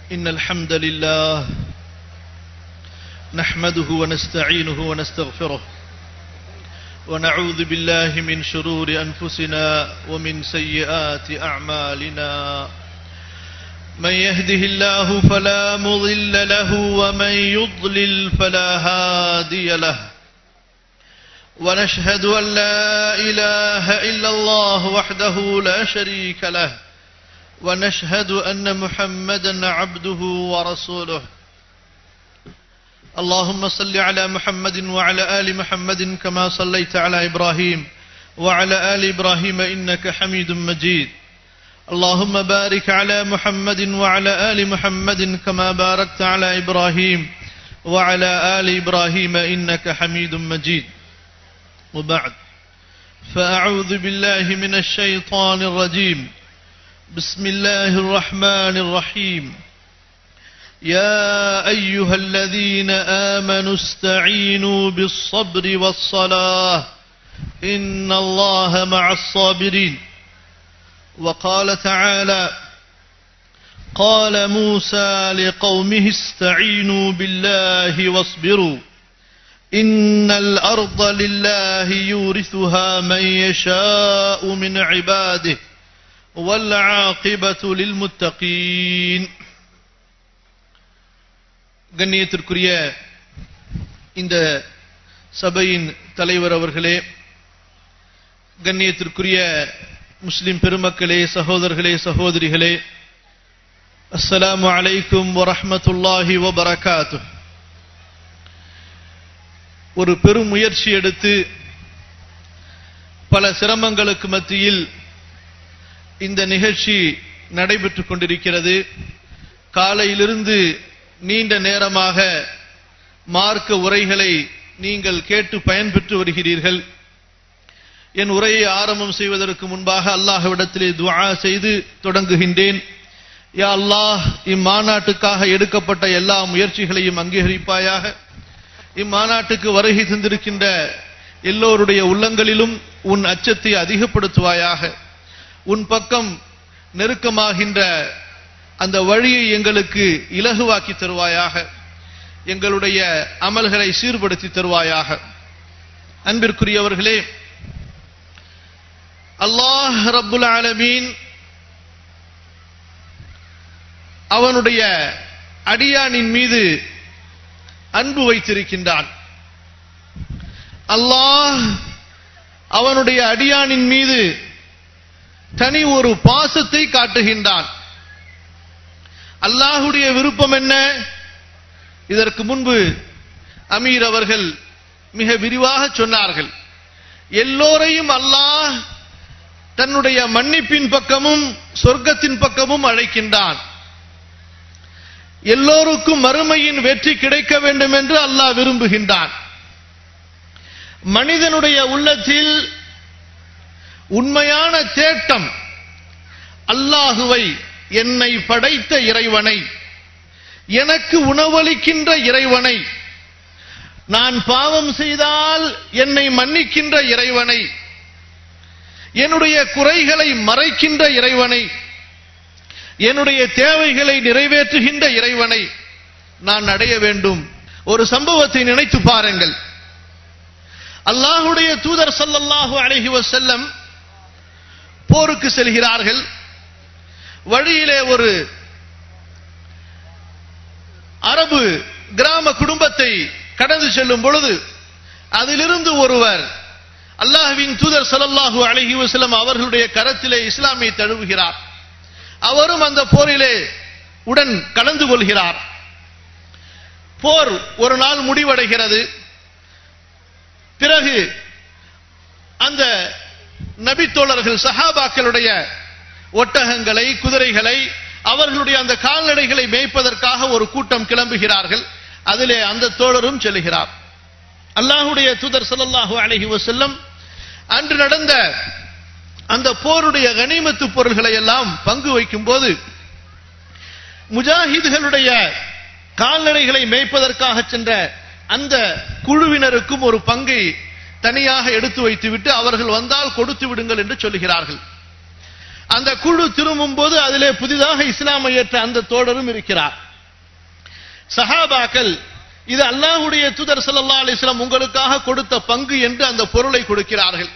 إن الحمد لله نحمده ونستعينه ونستغفره ونعوذ بالله من شرور أنفسنا ومن سيئات أعمالنا من يهده الله فلا مضل له ومن يضلل فلا هادي له ونشهد أن لا إله إلا الله وحده لا شريك له ونشهد أن محمدا عبده ورسوله اللهم صل على محمد وعلى آل محمد كما صليت على إبراهيم وعلى آل إبراهيم إنك حميد مجيد اللهم بارك على محمد وعلى آل محمد كما باركت على إبراهيم وعلى آل إبراهيم إنك حميد مجيد وبعد فأعوذ بالله من الشيطان الرجيم بسم الله الرحمن الرحيم يا أيها الذين آمنوا استعينوا بالصبر والصلاة إن الله مع الصابرين وقال تعالى قال موسى لقومه استعينوا بالله واصبروا إن الأرض لله يورثها من يشاء من عباده والعاقبة للمتقين கண்ணியத்திற்குரிய இந்த சபையின் தலைவர் அவர்களே கண்ணியத்திற்குரிய முஸ்லிம் பெருமக்களே சகோதரர்களே சகோதரிகளே அஸ்ஸலாமு அலைக்கும் வரஹ்மத்துல்லாஹி வபரகாத்து ஒரு பெரும் முயற்சி எடுத்து பல சிரமங்களுக்கு மத்தியில் இந்த நிகழ்ச்சி நடைபெற்றுக் கொண்டிருக்கிறது காலையிலிருந்து நீண்ட நேரமாக மார்க்க உரைகளை நீங்கள் கேட்டு பயன்பெற்று வருகிறீர்கள் என் உரையை ஆரம்பம் செய்வதற்கு முன்பாக அல்லாஹ்விடத்திலே துஆ செய்து தொடங்குகின்றேன் யா அல்லாஹ் இம்மாநாட்டுக்காக எடுக்கப்பட்ட எல்லா முயற்சிகளையும் அங்கீகரிப்பாயாக இம்மாநாட்டுக்கு வருகை தந்திருக்கின்ற எல்லோருடைய உள்ளங்களிலும் உன் அச்சத்தை அதிகப்படுத்துவாயாக உன் பக்கம் நெருக்கமாகின்ற அந்த வழியை எங்களுக்கு இலகுவாக்கி தருவாயாக எங்களுடைய அமல்களை சீர்படுத்தி தருவாயாக அன்பிற்குரியவர்களே அல்லாஹ் ரப்புல் ஆலமீன் அவனுடைய அடியானின் மீது அன்பு வைத்திருக்கின்றான் அல்லாஹ் அவனுடைய அடியானின் மீது தனி ஒரு பாசத்தை காட்டுகின்றான் அல்லாஹுடைய விருப்பம் என்ன இதற்கு முன்பு அமீர் அவர்கள் மிக விரிவாக சொன்னார்கள் எல்லோரையும் அல்லாஹ் தன்னுடைய மன்னிப்பின் பக்கமும் சொர்க்கத்தின் பக்கமும் அழைக்கின்றான் எல்லோருக்கும் மறுமையின் வெற்றி கிடைக்க வேண்டும் என்று அல்லாஹ் விரும்புகின்றான் மனிதனுடைய உள்ளத்தில் உண்மையான தேட்டம் அல்லாஹுவை என்னை படைத்த இறைவனை எனக்கு உணவளிக்கின்ற இறைவனை நான் பாவம் செய்தால் என்னை மன்னிக்கின்ற இறைவனை என்னுடைய குறைகளை மறைக்கின்ற இறைவனை என்னுடைய தேவைகளை நிறைவேற்றுகின்ற இறைவனை நான் அடைய வேண்டும் ஒரு சம்பவத்தை நினைத்து பாருங்கள் அல்லாஹுடைய தூதர் சல்லல்லாஹு அலைஹி வஸல்லம் போருக்கு செல்கிறார்கள் வழியிலே ஒரு அரபு கிராம குடும்பத்தை கடந்து செல்லும் பொழுது அதிலிருந்து ஒருவர் அல்லாஹுவின் தூதர் சல்லல்லாஹு அலைஹி வஸல்லம் அவர்களுடைய கரத்திலே இஸ்லாமியை தழுவுகிறார் அவரும் அந்த போரிலே உடன் கலந்து கொள்கிறார் போர் ஒரு நாள் முடிவடைகிறது பிறகு அந்த நபித்தோழர்கள் சஹாபாக்களுடைய ஒட்டகங்களை குதிரைகளை அவர்களுடைய அந்த கால்நடைகளை மேய்ப்பதற்காக ஒரு கூட்டம் கிளம்புகிறார்கள் அதிலே அந்த தோழரும் செல்கிறார் அல்லாஹுடைய தூதர் சல்லல்லாஹு அலைஹி வஸல்லம் அன்று நடந்த அந்த போருடைய கனிமத்து பொருள்களை எல்லாம் பங்கு வைக்கும் போது முஜாஹிதுகளுடைய கால்நடைகளை மேய்ப்பதற்காக சென்ற அந்த குழுவினருக்கும் ஒரு பங்கை தனியாக எடுத்து வைத்துவிட்டு அவர்கள் வந்தால் கொடுத்து விடுங்கள் என்று சொல்லுகிறார்கள் அந்த குழு திரும்பும் போது அதிலே புதிதாக இஸ்லாமை ஏற்ற அந்த தோழரும் இருக்கிறார் சஹாபாக்கள் இது அல்லாஹுடைய தூதர் ஸல்லல்லாஹு அலைஹி வஸல்லம் உங்களுக்காக கொடுத்த பங்கு என்று அந்த பொருளை கொடுக்கிறார்கள்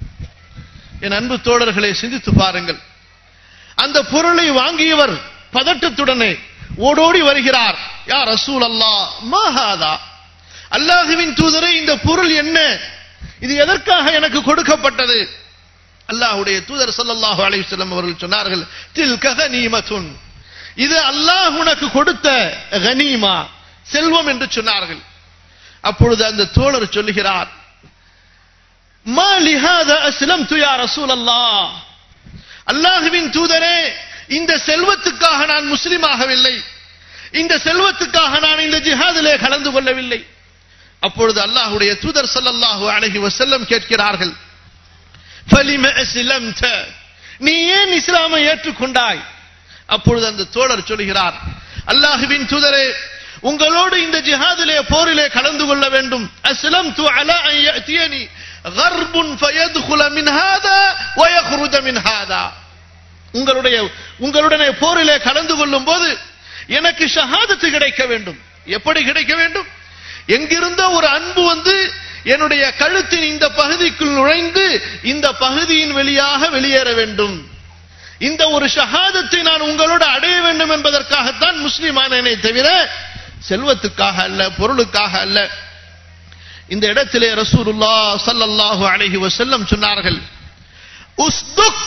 என் அன்பு தோழர்களை சிந்தித்து பாருங்கள் அந்த பொருளை வாங்கியவர் பதட்டத்துடனே ஓடோடி வருகிறார் யா ரசூல் அல்லாஹ் மாஹாதா அல்லாஹுவின் தூதரே இந்த பொருள் என்ன இது எதற்காக எனக்கு கொடுக்கப்பட்டது அல்லாஹ்வுடைய தூதர் ஸல்லல்லாஹு அலைஹி வஸல்லம் அவர்கள் சொன்னார்கள் தில் ககனீமத்துன் இது அல்லாஹ் உனக்கு கொடுத்த கனீமா செல்வம் என்று சொன்னார்கள் அப்பொழுது அந்த தோழர் சொல்லுகிறார் மா லிஹாதா அஸ்லம்து யா ரசூலல்லாஹ் அல்லாஹுவின் தூதரே இந்த செல்வத்துக்காக நான் முஸ்லிம் ஆகவில்லை இந்த செல்வத்துக்காக நான் இந்த ஜிஹாதிலே கலந்து கொள்ளவில்லை அப்பொழுது அல்லாஹ்வுடைய தூதர் ஸல்லல்லாஹு அலைஹி வஸல்லம் கேட்கிறார்கள் ஃபலிம அஸ்லம்த நீ ஏன் இஸ்லாமை ஏற்றுக்கொண்டாய் அப்பொழுது அந்த தோழர் சொல்கிறார் அல்லாஹுவின் தூதரே உங்களோடு இந்த ஜிஹாதிலே போரிலே கலந்து கொள்ள வேண்டும் அஸ்லம் து அலா அன் யஅதியனி கர்புன் ஃபயத்குல மின் ஹாதா வயக்ருஜ மின் ஹாதா உங்களுடைய உங்களுடனே போரிலே கலந்து கொள்ளும் போது எனக்கு ஷஹாதத்து கிடைக்க வேண்டும் எப்படி கிடைக்க வேண்டும் எங்கிருந்த ஒரு அன்பு வந்து என்னுடைய கழுத்தின் இந்த பகுதிக்குள் நுழைந்து இந்த பகுதியின் வெளியாக வெளியேற வேண்டும் இந்த ஒரு ஷஹாதத்தை நான் உங்களோடு அடைய வேண்டும் என்பதற்காகத்தான் முஸ்லிமானேனே தவிர செல்வத்துக்காக அல்ல பொருளுக்காக அல்ல இந்த இடத்திலே ரசூலுல்லா ஸல்லல்லாஹு அலைஹி வஸல்லம் சொன்னார்கள் உஸ்துக்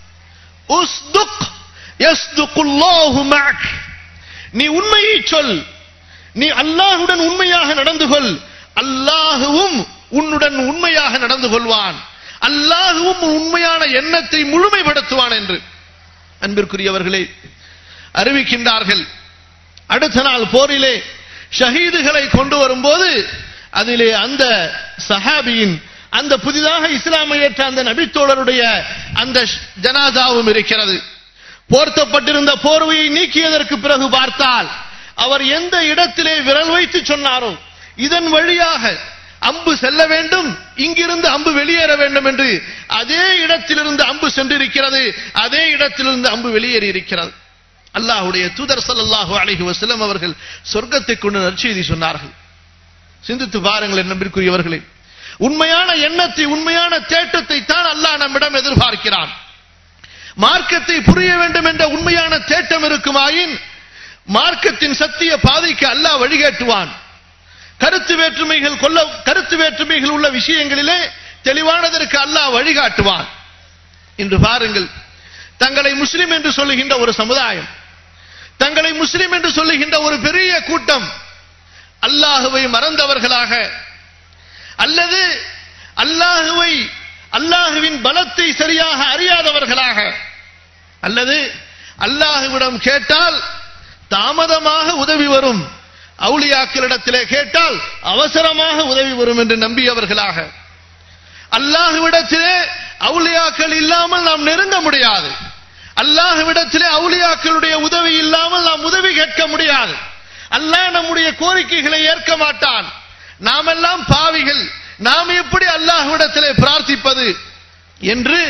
உஸ்துக் யஸ்துகுல்லாஹு மஅக் நீ உண்மையை சொல் நீ அல்லாஹுடன் உண்மையாக நடந்து கொள் அல்லாஹுவும் உன்னுடன் உண்மையாக நடந்து கொள்வான் அல்லாஹுவும் உண்மையான எண்ணத்தை முழுமைப்படுத்துவான் என்று அன்பிற்குரியவர்களே அறிவிக்கின்றார்கள் அடுத்த நாள் போரிலே ஷஹீதுகளை கொண்டு வரும்போது அதிலே அந்த சஹாபியின் அந்த புதிதாக இஸ்லாமை ஏற்ற அந்த நபித்தோழருடைய அந்த ஜனாதாவும் இருக்கிறது போர்த்தப்பட்டிருந்த போர்வையை நீக்கியதற்கு பிறகு பார்த்தால் அவர் எந்த இடத்திலே விரல் வைத்து சொன்னாரோ இதன் வழியாக அம்பு செல்ல வேண்டும் இங்கிருந்து அம்பு வெளியேற வேண்டும் என்று அதே இடத்திலிருந்து அம்பு சென்றிருக்கிறது அதே இடத்திலிருந்து அம்பு வெளியேறி இருக்கிறது அல்லாஹுடைய தூதர் ஸல்லல்லாஹு அலைஹி வஸல்லம் அவர்கள் சொர்க்கத்தை கொண்டு நற்செய்தி சொன்னார்கள் சிந்தித்து பாருங்கள் என் நம்பிற்குரியவர்களே உண்மையான எண்ணத்தை உண்மையான தேட்டத்தை தான் அல்லாஹ் நம்மிடம் எதிர்பார்க்கிறான் மார்க்கத்தை புரிய வேண்டும் என்ற உண்மையான தேட்டம் இருக்குமாயின் மார்க்கத்தின் சத்திய பாதைக்கு அல்லாஹ் வழிகாட்டுவான் கருத்து வேற்றுமைகள் கொல்ல கருத்து வேற்றுமைகள் உள்ள விஷயங்களிலே தெளிவானதற்கு அல்லாஹ் வழிகாட்டுவான் இன்று பாருங்கள் தங்களை முஸ்லிம் என்று சொல்லுகின்ற ஒரு சமுதாயம் தங்களை முஸ்லிம் என்று சொல்லுகின்ற ஒரு பெரிய கூட்டம் அல்லாஹுவை மறந்தவர்களாக அல்லது அல்லாஹுவை அல்லாஹுவின் பலத்தை சரியாக அறியாதவர்களாக அல்லது அல்லாஹுவிடம் கேட்டால் தாமதமாக உதவி வரும் அவுளியாக்களிடத்திலே கேட்டால் அவசரமாக உதவி வரும் என்று நம்பியவர்களாக அல்லாஹுவிடத்திலே அவுளியாக்கள் இல்லாமல் நாம் நெருங்க முடியாது அல்லாஹுவிடத்திலே அவுளியாக்களுடைய உதவி இல்லாமல் நாம் உதவி கேட்க முடியாது அல்லாஹ் நம்முடைய கோரிக்கைகளை ஏற்க மாட்டான் நாமெல்லாம் பாவிகள் நாம் எப்படி அல்லாஹ்விடத்திலே பிரார்த்திப்பது என்று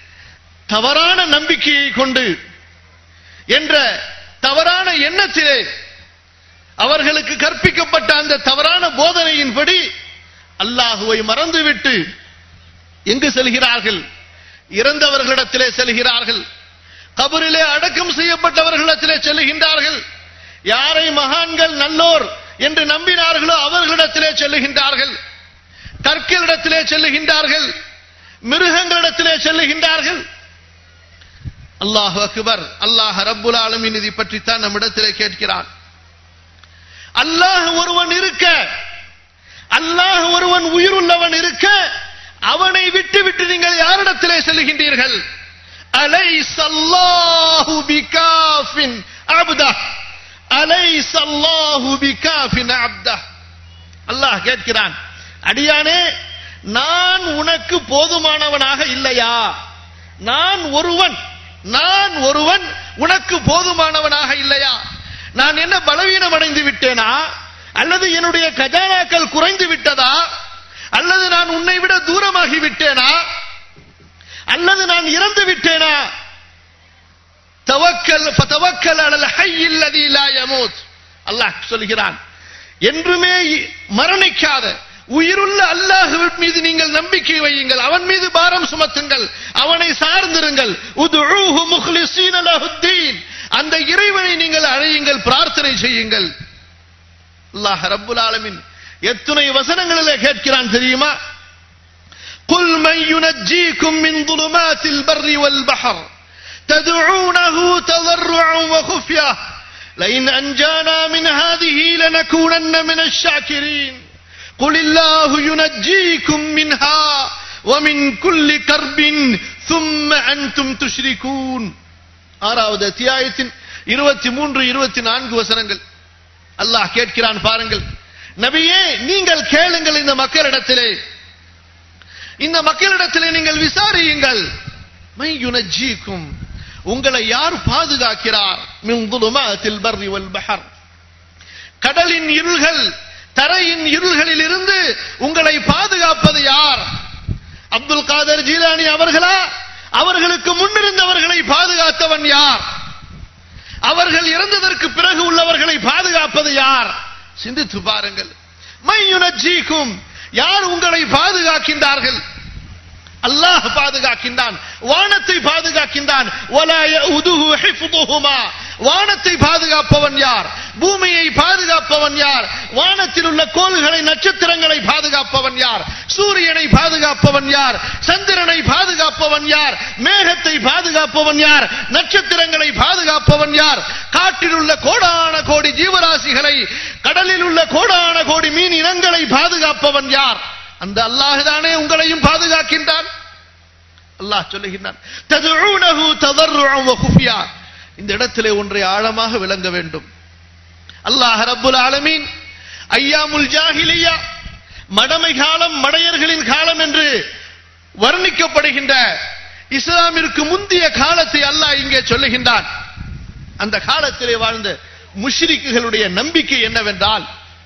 தவறான நம்பிக்கையை கொண்டு என்ற தவறான எண்ணத்திலே அவர்களுக்கு கற்பிக்கப்பட்ட அந்த தவறான போதனையின்படி அல்லாஹுவை மறந்துவிட்டு எங்கு செல்கிறார்கள் இறந்தவர்களிடத்திலே செல்கிறார்கள் கபரிலே அடக்கம் செய்யப்பட்டவர்களிடத்திலே செல்லுகின்றார்கள் யாரை மகான்கள் நல்லோர் என்று நம்பினார்களோ அவர்களிடத்திலே செல்லுகின்றார்கள் கற்களிடத்திலே செல்லுகின்றார்கள் மிருகங்களிடத்திலே செல்லுகின்றார்கள் அல்லாஹ் அக்பர் அல்லாஹ் ரப்புல் ஆலமின் இதை பற்றித்தான் நம்மிடத்திலே கேட்கிறான் அல்லாஹ் ஒருவன் இருக்க அல்லாஹ் ஒருவன் உயிருள்ளவன் இருக்க அவனை விட்டு விட்டு நீங்கள் யாரிடத்திலே செல்லுகின்றீர்கள் அலை சல்லாஹு பிகாஃபின் அப்தா அலை சல்லாஹு பிகாஃபின் அப்தா அல்லாஹ் கேட்கிறான் அடியானே நான் உனக்கு போதுமானவனாக இல்லையா நான் ஒருவன் நான் ஒருவன் உனக்கு போதுமானவனாக இல்லையா நான் என்ன பலவீனம் அடைந்து விட்டேனா அல்லது என்னுடைய கஜானாக்கள் குறைந்து விட்டதா அல்லது நான் உன்னை விட தூரமாகி விட்டேனா அல்லது நான் இறந்து விட்டேனா தவக்கல் ஃபதவக்கல் அலல் ஹய்யில் லதீ லா யமூத் அல்லாஹ் சொல்கிறான் என்றுமே மரணிக்காத உயிருள்ள அல்லாஹ் மீது நீங்கள் நம்பிக்கை வையுங்கள் அவன் மீது பாரம் சுமத்துங்கள் அவனை சார்ந்திருங்கள் உதுஊஹு முக்லிஸீன லஹுத்தீன் அந்த இறைவனை நீங்கள் அழையுங்கள் பிரார்த்தனை செய்யுங்கள் அல்லாஹ் ரப்புல் ஆலமீன் எத்தனை வசனங்களிலே கேட்கிறான் தெரியுமா قل من ينجيكم من ظلمات البر والبحر تدعونه تضرعا وخفيه لئن أنجانا من هذه لنكونن من الشاكرين قل الله ينجيكم منها ومن كل كرب ثم أنتم تشركون ஆறாவது அத்தியாயத்தின் இருபத்தி மூன்று இருபத்தி நான்கு வசனங்கள் அல்லாஹ் கேட்கிறான் பாருங்கள் நபியே நீங்கள் கேளுங்கள் இந்த மக்களிடத்திலே இந்த மக்களிடத்திலே நீங்கள் விசாரியுங்கள் மை யுனஜீக்கும் உங்களை யார் பாதுகாக்கிறார் மின் துலுமாத்தில் பர்ரி வல் பஹர் கடலின் இருள்கள் தரையின் இருள்களில் இருந்து உங்களை பாதுகாப்பது யார் அப்துல் காதர் ஜீலானி அவர்களா அவர்களுக்கு முன்னிருந்தவர்களை பாதுகாத்தவன் யார் அவர்கள் இறந்ததற்கு பிறகு உள்ளவர்களை பாதுகாப்பது யார் சிந்தித்து பாருங்கள் மையுனஜீக்கும் யார் உங்களை பாதுகாக்கின்றார்கள் அல்லாஹ் பாதுகாக்கின்றான் வானத்தை பாதுகாக்கின்றான் وَلَا يَؤُدُهُ حِفْظُهُمَا வானத்தை பாதுகாப்பவன் யார் பூமியை பாதுகாப்பவன் யார் வானத்தில் உள்ள கோள்களை நட்சத்திரங்களை பாதுகாப்பவன் யார் சூரியனை பாதுகாப்பவன் யார் சந்திரனை பாதுகாப்பவன் யார் மேகத்தை பாதுகாப்பவன் யார் நட்சத்திரங்களை பாதுகாப்பவன் யார் காட்டில் உள்ள கோடான கோடி ஜீவராசிகளை கடலில் உள்ள கோடான கோடி மீன் இனங்களை பாதுகாப்பவன் யார் அந்த அல்லாஹ் தானே உங்களையும் பாதுகாக்கின்றான் அல்லாஹ் சொல்லுகின்றான் ததுஊனஹு ததர்ருஅன் வ குஃபியா இந்த இடத்திலே ஒன்றை ஆழமாக விளங்க வேண்டும் அல்லாஹ் ரப்புல் ஆலமீன் ஐயாமுல் ஜாஹிலியா மடமை காலம் மடையர்களின் காலம் என்று வர்ணிக்கப்படுகின்ற இஸ்லாமிற்கு முந்திய காலத்தை அல்லாஹ் இங்கே சொல்லுகின்றான் அந்த காலத்திலே வாழ்ந்த முஷ்ரிக்குகளுடைய நம்பிக்கை என்னவென்றால்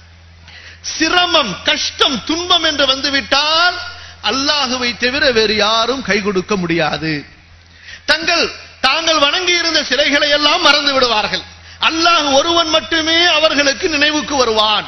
சிரமம் கஷ்டம் துன்பம் என்று வந்துவிட்டால் அல்லாஹுவை தவிர வேறு யாரும் கை கொடுக்க முடியாது தங்கள் தாங்கள் வணங்கி இருந்த சிலைகளை எல்லாம் மறந்து விடுவார்கள் அல்லாஹ் ஒருவன் மட்டுமே அவர்களுக்கு நினைவுக்கு வருவான்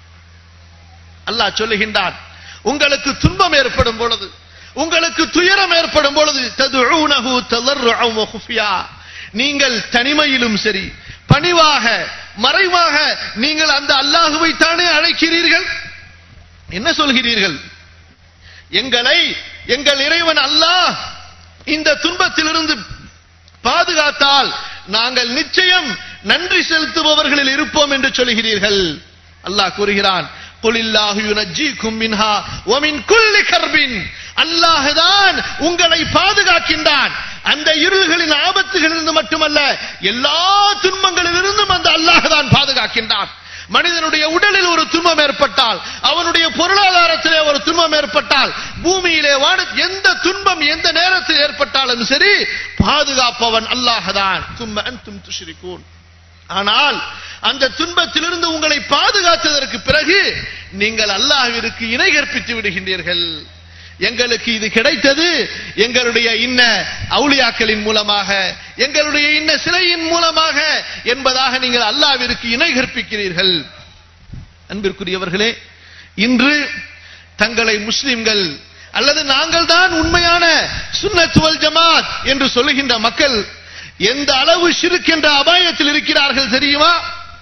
அல்லாஹ் சொல்லுகின்றான் உங்களுக்கு துன்பம் ஏற்படும் பொழுது உங்களுக்கு துயரம் ஏற்படும் பொழுது ததுஊனஹு ததர்ருஅன் வ குஃபியா நீங்கள் தனிமையிலும் சரி பணிவாக மறைவாக நீங்கள் அந்த அல்லாஹுவை தானே அழைக்கிறீர்கள் என்ன சொல்கிறீர்கள் எங்களை எங்கள் இறைவன் அல்லாஹ் இந்த துன்பத்திலிருந்து பாதுகாத்தால் நாங்கள் நிச்சயம் நன்றி செலுத்துபவர்களில் இருப்போம் என்று சொல்கிறீர்கள் அல்லாஹ் கூறுகிறான் குலில்லாஹு யுனஜ்ஜீக்கும் மின்ஹா வ மின் குல்லி கர்பின் அல்லாஹ் தான் உங்களை பாதுகாக்கின்றான் அந்த இருள்களின் ஆபத்துகளிலிருந்து மட்டுமல்ல எல்லா துன்பங்களிலிருந்தும் அந்த அல்லாஹ் தான் பாதுகாக்கின்றான் மனிதனுடைய உடலில் ஒரு துன்பம் ஏற்பட்டால் அவனுடைய பொருளாதாரத்திலே ஒரு துன்பம் ஏற்பட்டால் பூமியிலே வாட எந்த துன்பம் எந்த நேரத்தில் ஏற்பட்டாலும் சரி பாதுகாப்பவன் அல்லாஹதான் தும்ம அன்தும் துஷ்ரிகூன் ஆனால் அந்த துன்பத்திலிருந்து உங்களை பாதுகாத்ததற்கு பிறகு நீங்கள் அல்லாஹ்விற்கு இணை கற்பித்து விடுகின்றீர்கள் எங்களுக்கு இது கிடைத்தது எங்களுடைய இன்ன அவுளியாக்களின் மூலமாக எங்களுடைய இன்ன சிலையின் மூலமாக என்பதாக நீங்கள் அல்லாவிற்கு இணை கற்பிக்கிறீர்கள் அன்பிற்குரியவர்களே இன்று தங்களை முஸ்லிம்கள் அல்லது நாங்கள் தான் உண்மையான சுன்னத்துவல் ஜமாத் என்று சொல்லுகின்ற மக்கள் எந்த அளவு சிறுக்கின்ற அபாயத்தில் இருக்கிறார்கள் தெரியுமா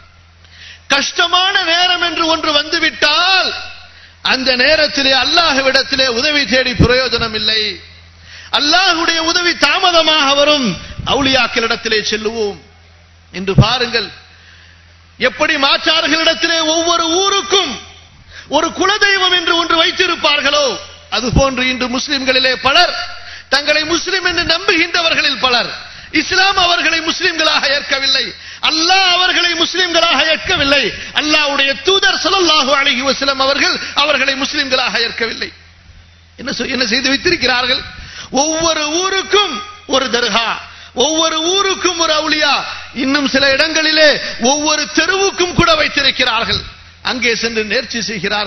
கஷ்டமான நேரம் என்று ஒன்று வந்துவிட்டால் அந்த நேரத்திலே அல்லாஹ்விடத்திலே உதவி தேடி பிரயோஜனம் இல்லை அல்லாஹுடைய உதவி தாமதமாக வரும் அவுளியாக்களிடத்திலே செல்லுவோம் என்று பாருங்கள் எப்படி மாற்றார்களிடத்திலே ஒவ்வொரு ஊருக்கும் ஒரு குலதெய்வம் என்று ஒன்று வைத்திருப்பார்களோ அதுபோன்று இன்று முஸ்லிம்களிலே பலர் தங்களை முஸ்லிம் என்று நம்புகின்றவர்களில் பலர் இஸ்லாம் அவர்களை முஸ்லிம்களாக ஏற்கவில்லை அல்லாஹ் அவர்களை முஸ்லிம்களாக ஏற்கவில்லை அல்லாஹ்வுடைய தூதர் ஸல்லல்லாஹு அலைஹி வஸல்லம் அவர்கள் அவர்களை முஸ்லிம்களாக ஏற்கவில்லை என்ன சொ- என்ன செய்து வைத்திருக்கிறார்கள் ஒவ்வொரு ஊருக்கும் ஒரு தர்கா ஒவ்வொரு ஊருக்கும் ஒரு அவுலியா இன்னும் சில இடங்களிலே ஒவ்வொரு தெருவுக்கும் கூட வைத்திருக்கிறார்கள் அங்கே சென்று நேர்ச்சி செய்கிறார்கள்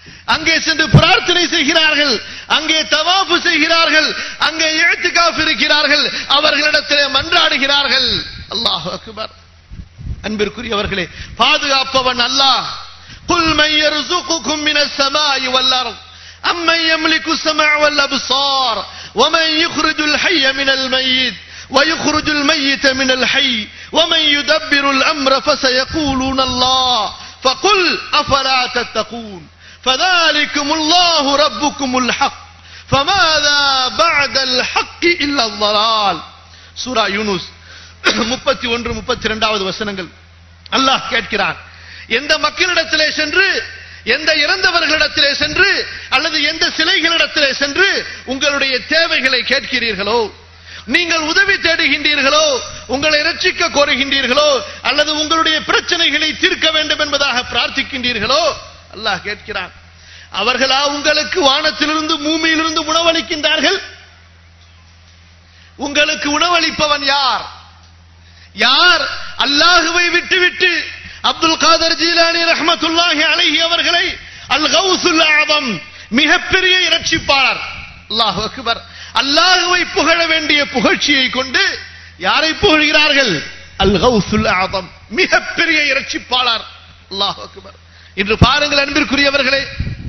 அங்கே சென்று பிரார்த்தனை செய்கிறார்கள் அங்கே தவாஃபு செய்கிறார்கள் அங்கே இழுத்துக்காஃப் இருக்கிறார்கள் அவர்களிடத்திலே மன்றாடுகிறார்கள் அல்லாஹ் அக்பர் அன்பிற்குரியவர்களே பாதுகாப்பவன் அல்லாஹ் قل من يرزقكم من السماء والأرض أمن يملك السمع والأبصار ومن يخرج الحي من الميت ويخرج الميت من الحي ومن يدبر الأمر فسيقولون الله فقل أفلا تتقون فذلكم الله ربكم الحق فماذا بعد الحق إلا الضلال சூரா யூனுஸ் முப்பத்தி ஒன்று முப்பத்தி இரண்டாவது வசனங்கள் அல்லாஹ் கேட்கிறான் எந்த மக்களிடத்திலே சென்று எந்த இறந்தவர்களிடத்திலே சென்று அல்லது எந்த சிலைகளிடத்திலே சென்று உங்களுடைய தேவைகளை கேட்கிறீர்களோ நீங்கள் உதவி தேடுகின்றீர்களோ உங்களை ரட்சிக்க கோருகின்றீர்களோ அல்லது உங்களுடைய பிரச்சனைகளை தீர்க்க வேண்டும் என்பதாக பிரார்த்திக்கின்றீர்களோ அல்லாஹ் கேட்கிறான் அவர்களா உங்களுக்கு வானத்திலிருந்து பூமியிலிருந்து உணவளிக்கின்றார்கள் உங்களுக்கு உணவளிப்பவன் யார் யார் அல்லாஹுவை விட்டுவிட்டு அப்துல் காதர் ஜீலானி ரஹ்மத்துல்லாஹி அலைஹி அவர்களை அல் கௌசுல் ஆதம் மிகப்பெரிய இரட்சிப்பாளர் அல்லாஹ் அக்பர் அல்லாஹுவை புகழ வேண்டிய புகழ்ச்சியை கொண்டு யாரை புகழ்கிறார்கள் அல் கௌசுல் ஆதம் மிகப்பெரிய இரட்சிப்பாளர் அல்லாஹ் அக்பர் இன்று பாருங்கள் அன்பிற்குரியவர்களே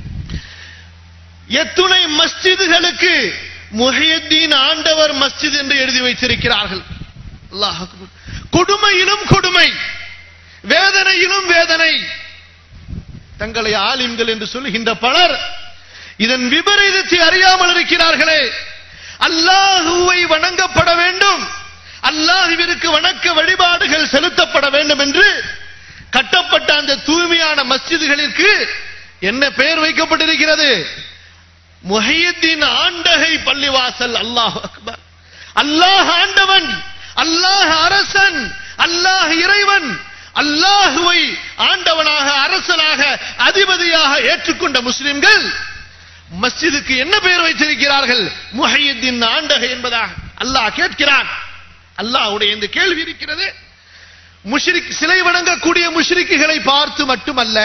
எத்துணை மஸ்ஜிதுகளுக்கு முஹியத்தீன் ஆண்டவர் மஸ்ஜித் என்று எழுதி வைத்திருக்கிறார்கள் அல்லாஹ் அக்பர் கொடுமையிலும் கொடுமை வேதனையிலும் வேதனை தங்களை ஆலிம்கள் என்று சொல்லுகின்ற பலர் இதன் விபரீதத்தை அறியாமல் இருக்கிறார்களே அல்லாஹுவை வணங்கப்பட வேண்டும் அல்லாஹுவிற்கு வணக்க வழிபாடுகள் செலுத்தப்பட வேண்டும் என்று கட்டப்பட்ட அந்த தூய்மையான மஸ்ஜிதுகளிற்கு என்ன பெயர் வைக்கப்பட்டிருக்கிறது முஹையத்தின் ஆண்டகை பள்ளிவாசல் அல்லாஹ் அக்பர் அல்லாஹ் ஆண்டவன் அல்லாஹ் அரசன் அல்லாஹ் இறைவன் அல்லாஹுவை ஆண்டவனாக அரசனாக அதிபதியாக ஏற்றுக்கொண்ட முஸ்லிம்கள் மஸ்ஜிதுக்கு என்ன பெயர் வைத்திருக்கிறார்கள் முஹையத்தின் ஆண்டகை என்பதாக அல்லாஹ் கேட்கிறான் அல்லாஹ்வுடைய இந்த கேள்வி இருக்கிறது முஷ்ரிக் சிலை வணங்கக்கூடிய முஷ்ரிக்குகளை பார்த்து மட்டுமல்ல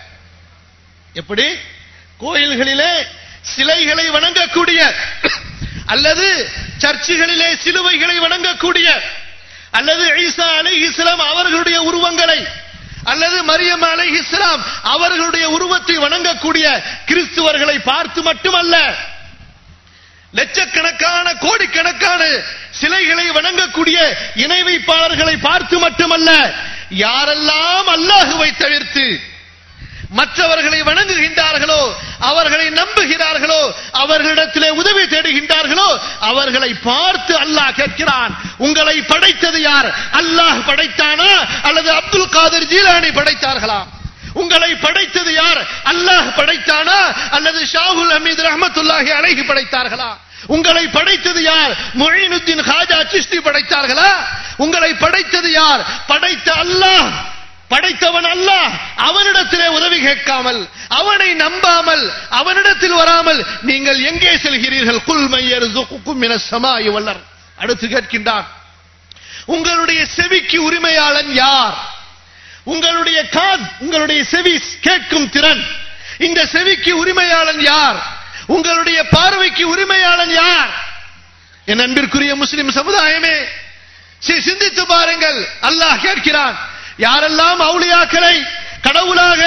எப்படி கோயில்களிலே சிலைகளை வணங்கக்கூடிய அல்லது சர்ச்சுகளிலே சிலுவைகளை வணங்கக்கூடிய அல்லது ஈசா அலைஹிஸ்லாம் அவர்களுடைய உருவங்களை அல்லது மரியம் அலைஹிஸ்லாம் அவர்களுடைய உருவத்தை வணங்கக்கூடிய கிறிஸ்துவர்களை பார்த்து மட்டுமல்ல லட்சக்கணக்கான கோடிக்கணக்கான சிலைகளை வணங்கக்கூடிய இணை வைப்பாளர்களை பார்த்து மட்டுமல்ல யாரெல்லாம் அல்லாஹுவை தவிர்த்து மற்றவர்களை வணங்குகின்றார்களோ அவர்களை நம்புகிறார்களோ அவர்களிடத்திலே உதவி தேடுகின்றார்களோ அவர்களை பார்த்து அல்லாஹ் கேட்கிறான் உங்களை படைத்தது யார் அல்லாஹ் படைத்தானா அல்லது அப்துல் காதர் ஜீலானி படைத்தார்களா உங்களை படைத்தது யார் அல்லாஹ் படைத்தானா அல்லது ஷாகுல் அமீது ரஹமத்துல்லாஹி அலைஹி படைத்தார்களா உங்களை படைத்தது யார் மொழினுத்தின் ஹாஜா சிஸ்தி படைத்தார்களா உங்களை படைத்தது யார் படைத்த அல்லாஹ் படைத்தவன் அல்லாஹ் அவனிடத்திலே உதவி கேட்காமல் அவனை நம்பாமல் அவனிடத்தில் வராமல் நீங்கள் எங்கே செல்கிறீர்கள் குல் மையர் சமாய் வல்லர் அடுத்து கேட்கின்றான் உங்களுடைய செவிக்கு உரிமையாளன் யார் உங்களுடைய காத் உங்களுடைய செவி கேட்கும் திறன் இந்த செவிக்கு உரிமையாளன் யார் உங்களுடைய பார்வைக்கு உரிமையாளன் யார் என் அன்பிற்குரிய முஸ்லிம் சமுதாயமே சிந்தித்து பாருங்கள் அல்லாஹ் கேட்கிறான் யாரெல்லாம் அவுளியாக்களை கடவுளாக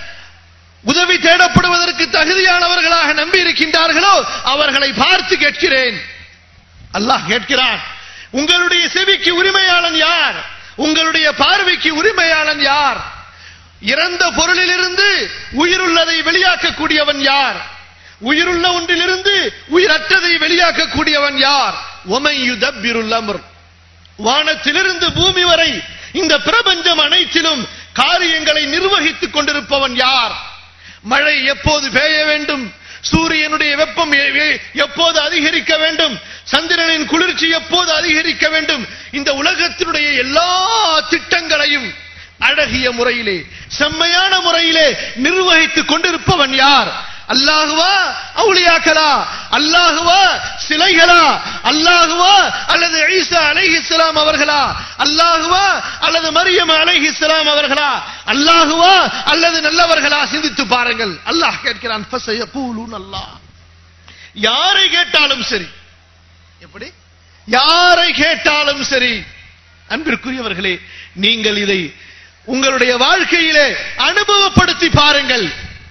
உதவி தேடப்படுவதற்கு தகுதியானவர்களாக நம்பி இருக்கின்றார்களோ அவர்களை பார்த்து கேட்கிறேன் அல்லாஹ் கேட்கிறான் உங்களுடைய செவிக்கு உரிமையாளன் யார் உங்களுடைய பார்வைக்கு உரிமையாளன் யார் இறந்த பொருளிலிருந்து உயிருள்ளதை வெளியாக்கக்கூடியவன் யார் உயிருள்ள ஒன்றிலிருந்து உயிரற்றதை வெளியாக்கக்கூடியவன் யார் ஒமையுதப்பிருள் அமர் வானத்திலிருந்து பூமி வரை இந்த பிரபஞ்சம் அனைத்திலும் காரியங்களை நிர்வகித்துக் கொண்டிருப்பவன் யார் மழை எப்போது பெய்ய வேண்டும் சூரியனுடைய வெப்பம் எப்போது அதிகரிக்க வேண்டும் சந்திரனின் குளிர்ச்சி எப்போது அதிகரிக்க வேண்டும் இந்த உலகத்தினுடைய எல்லா திட்டங்களையும் அழகிய முறையிலே செம்மையான முறையிலே நிர்வகித்துக் கொண்டிருப்பவன் யார் அல்லாஹுவா அவுளியாக்களா அல்லாஹுவா சிலைகளா அல்லாஹுவா அல்லது ஈசா அலைஹிஸ்லாம் அவர்களா அல்லாஹுவா அல்லது மரியம் அலைஹிஸ்லாம் அவர்களா அல்லாஹுவா அல்லது நல்லவர்களா சிந்தித்து பாருங்கள் அல்லாஹ் கேட்கிறான் ஃபசயகூலுன் அல்லாஹ் யாரை கேட்டாலும் சரி எப்படி யாரை கேட்டாலும் சரி அன்பிற்குரியவர்களே நீங்கள் இதை உங்களுடைய வாழ்க்கையிலே அனுபவப்படுத்தி பாருங்கள்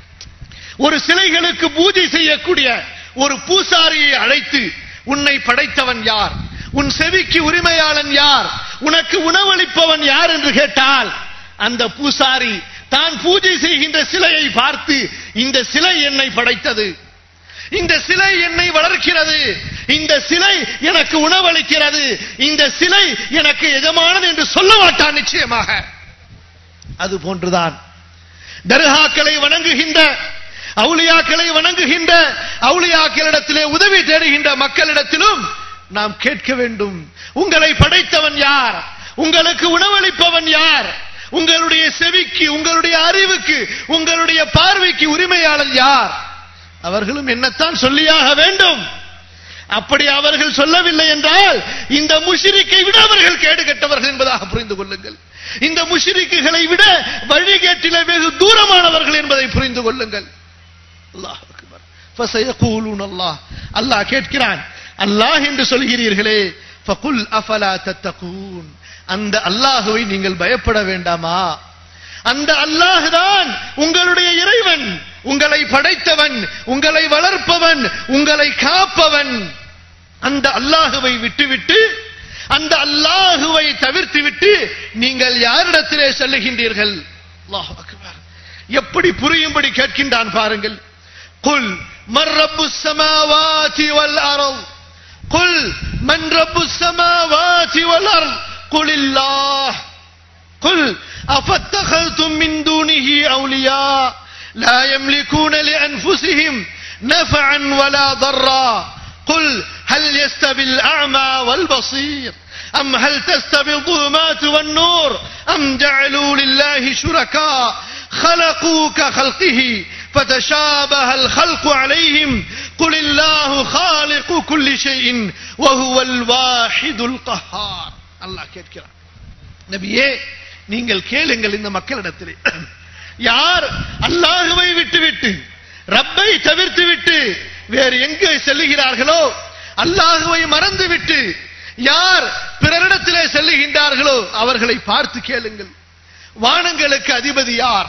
ஒரு சிலைகளுக்கு பூஜை செய்யக்கூடிய ஒரு பூசாரியை அழைத்து உன்னை படைத்தவன் யார் உன் செவிக்கு உரிமையாளன் யார் உனக்கு உணவளிப்பவன் யார் என்று கேட்டால் அந்த பூசாரி தான் பூஜை செய்கின்ற சிலையை பார்த்து இந்த சிலை என்னை படைத்தது இந்த சிலை என்னை வளர்க்கிறது இந்த சிலை எனக்கு உணவளிக்கிறது இந்த சிலை எனக்கு எஜமானன் என்று சொல்ல மாட்டான் நிச்சயமாக அது போன்றுதான் தர்காக்களை வணங்குகின்ற அவுளியாக்களை வணங்குகின்ற அவுளியாக்களிடத்திலே உதவி தேடுகின்ற மக்களிடத்திலும் நாம் கேட்க வேண்டும் உங்களை படைத்தவன் யார் உங்களுக்கு உணவளிப்பவன் யார் உங்களுடைய செவிக்கு உங்களுடைய அறிவுக்கு உங்களுடைய பார்வைக்கு உரிமையாளர் யார் அவர்களும் என்னத்தான் சொல்லியாக வேண்டும் அப்படி அவர்கள் சொல்லவில்லை என்றால் இந்த முஷிரிக்கை விட அவர்கள் கேடு கெட்டவர்கள் என்பதாக புரிந்து கொள்ளுங்கள் இந்த முஷிரிக்குகளை விட வழிகேட்டில வெகு தூரமானவர்கள் என்பதை புரிந்து கொள்ளுங்கள் அல்லாஹ் அக்பர் ஃபசயகூலுன் அல்லாஹ் அல்லாஹ் கேட்கிறான் அல்லாஹ் என்று சொல்கிறீர்களே ஃபகுல் அஃபலா தத்தகூன் அந்த அல்லாஹுவை நீங்கள் பயப்பட வேண்டாமா அந்த அல்லாஹ் தான் உங்களுடைய இறைவன் உங்களை படைத்தவன் உங்களை வளர்ப்பவன் உங்களை காப்பவன் அந்த அல்லாஹுவை விட்டுவிட்டு அந்த அல்லாஹுவை தவிர்த்து விட்டு நீங்கள் யாரிடத்திலே செல்லுகின்றீர்கள் அல்லாஹ் அக்பர் எப்படி புரியும்படி கேட்கின்றான் பாருங்கள் குல் மன் ரப்பு சமாவாதி வல் அர்ض குல் மன் ரப்பு சமாவாதி வல் அர்ض குல் இல்லாஹ் குல் அஃபத்தகல்தும் மின் தூனிஹி அவுலியா لا يملكون لأنفسهم نفعا ولا ضرا قل هل يستوي الأعمى والبصير أم هل تستوي الظلمات والنور أم جعلوا لله شركاء خلقوا كخلقه فتشابه الخلق عليهم قل الله خالق كل شيء وهو الواحد القهار الله கேட்கிறார் நபியே நீங்கள் கேளுங்கள் இந்த மக்களிடத்திலே யார் அல்லாஹுவை விட்டுவிட்டு ரப்பை தவிர்த்து விட்டு வேறு எங்கே செல்லுகிறார்களோ அல்லாஹுவை மறந்து விட்டு யார் பிறரிடத்திலே செல்லுகின்றார்களோ அவர்களை பார்த்து கேளுங்கள் வானங்களுக்கு அதிபதி யார்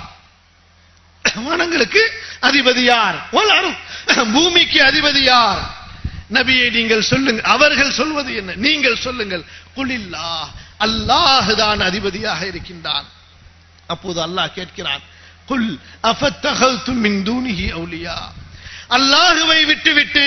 வானங்களுக்கு அதிபதி யார் வளரும் பூமிக்கு அதிபதி யார் நபியை நீங்கள் சொல்லுங்க அவர்கள் சொல்வது என்ன நீங்கள் சொல்லுங்கள் குலில்லா அல்லாஹ் தான் அதிபதியாக இருக்கின்றான் அப்போது அல்லாஹ் கேட்கிறான் குல் அஃபத்தகல்தும் மின் தூனிஹி அவுலியா அல்லாஹுவை விட்டுவிட்டு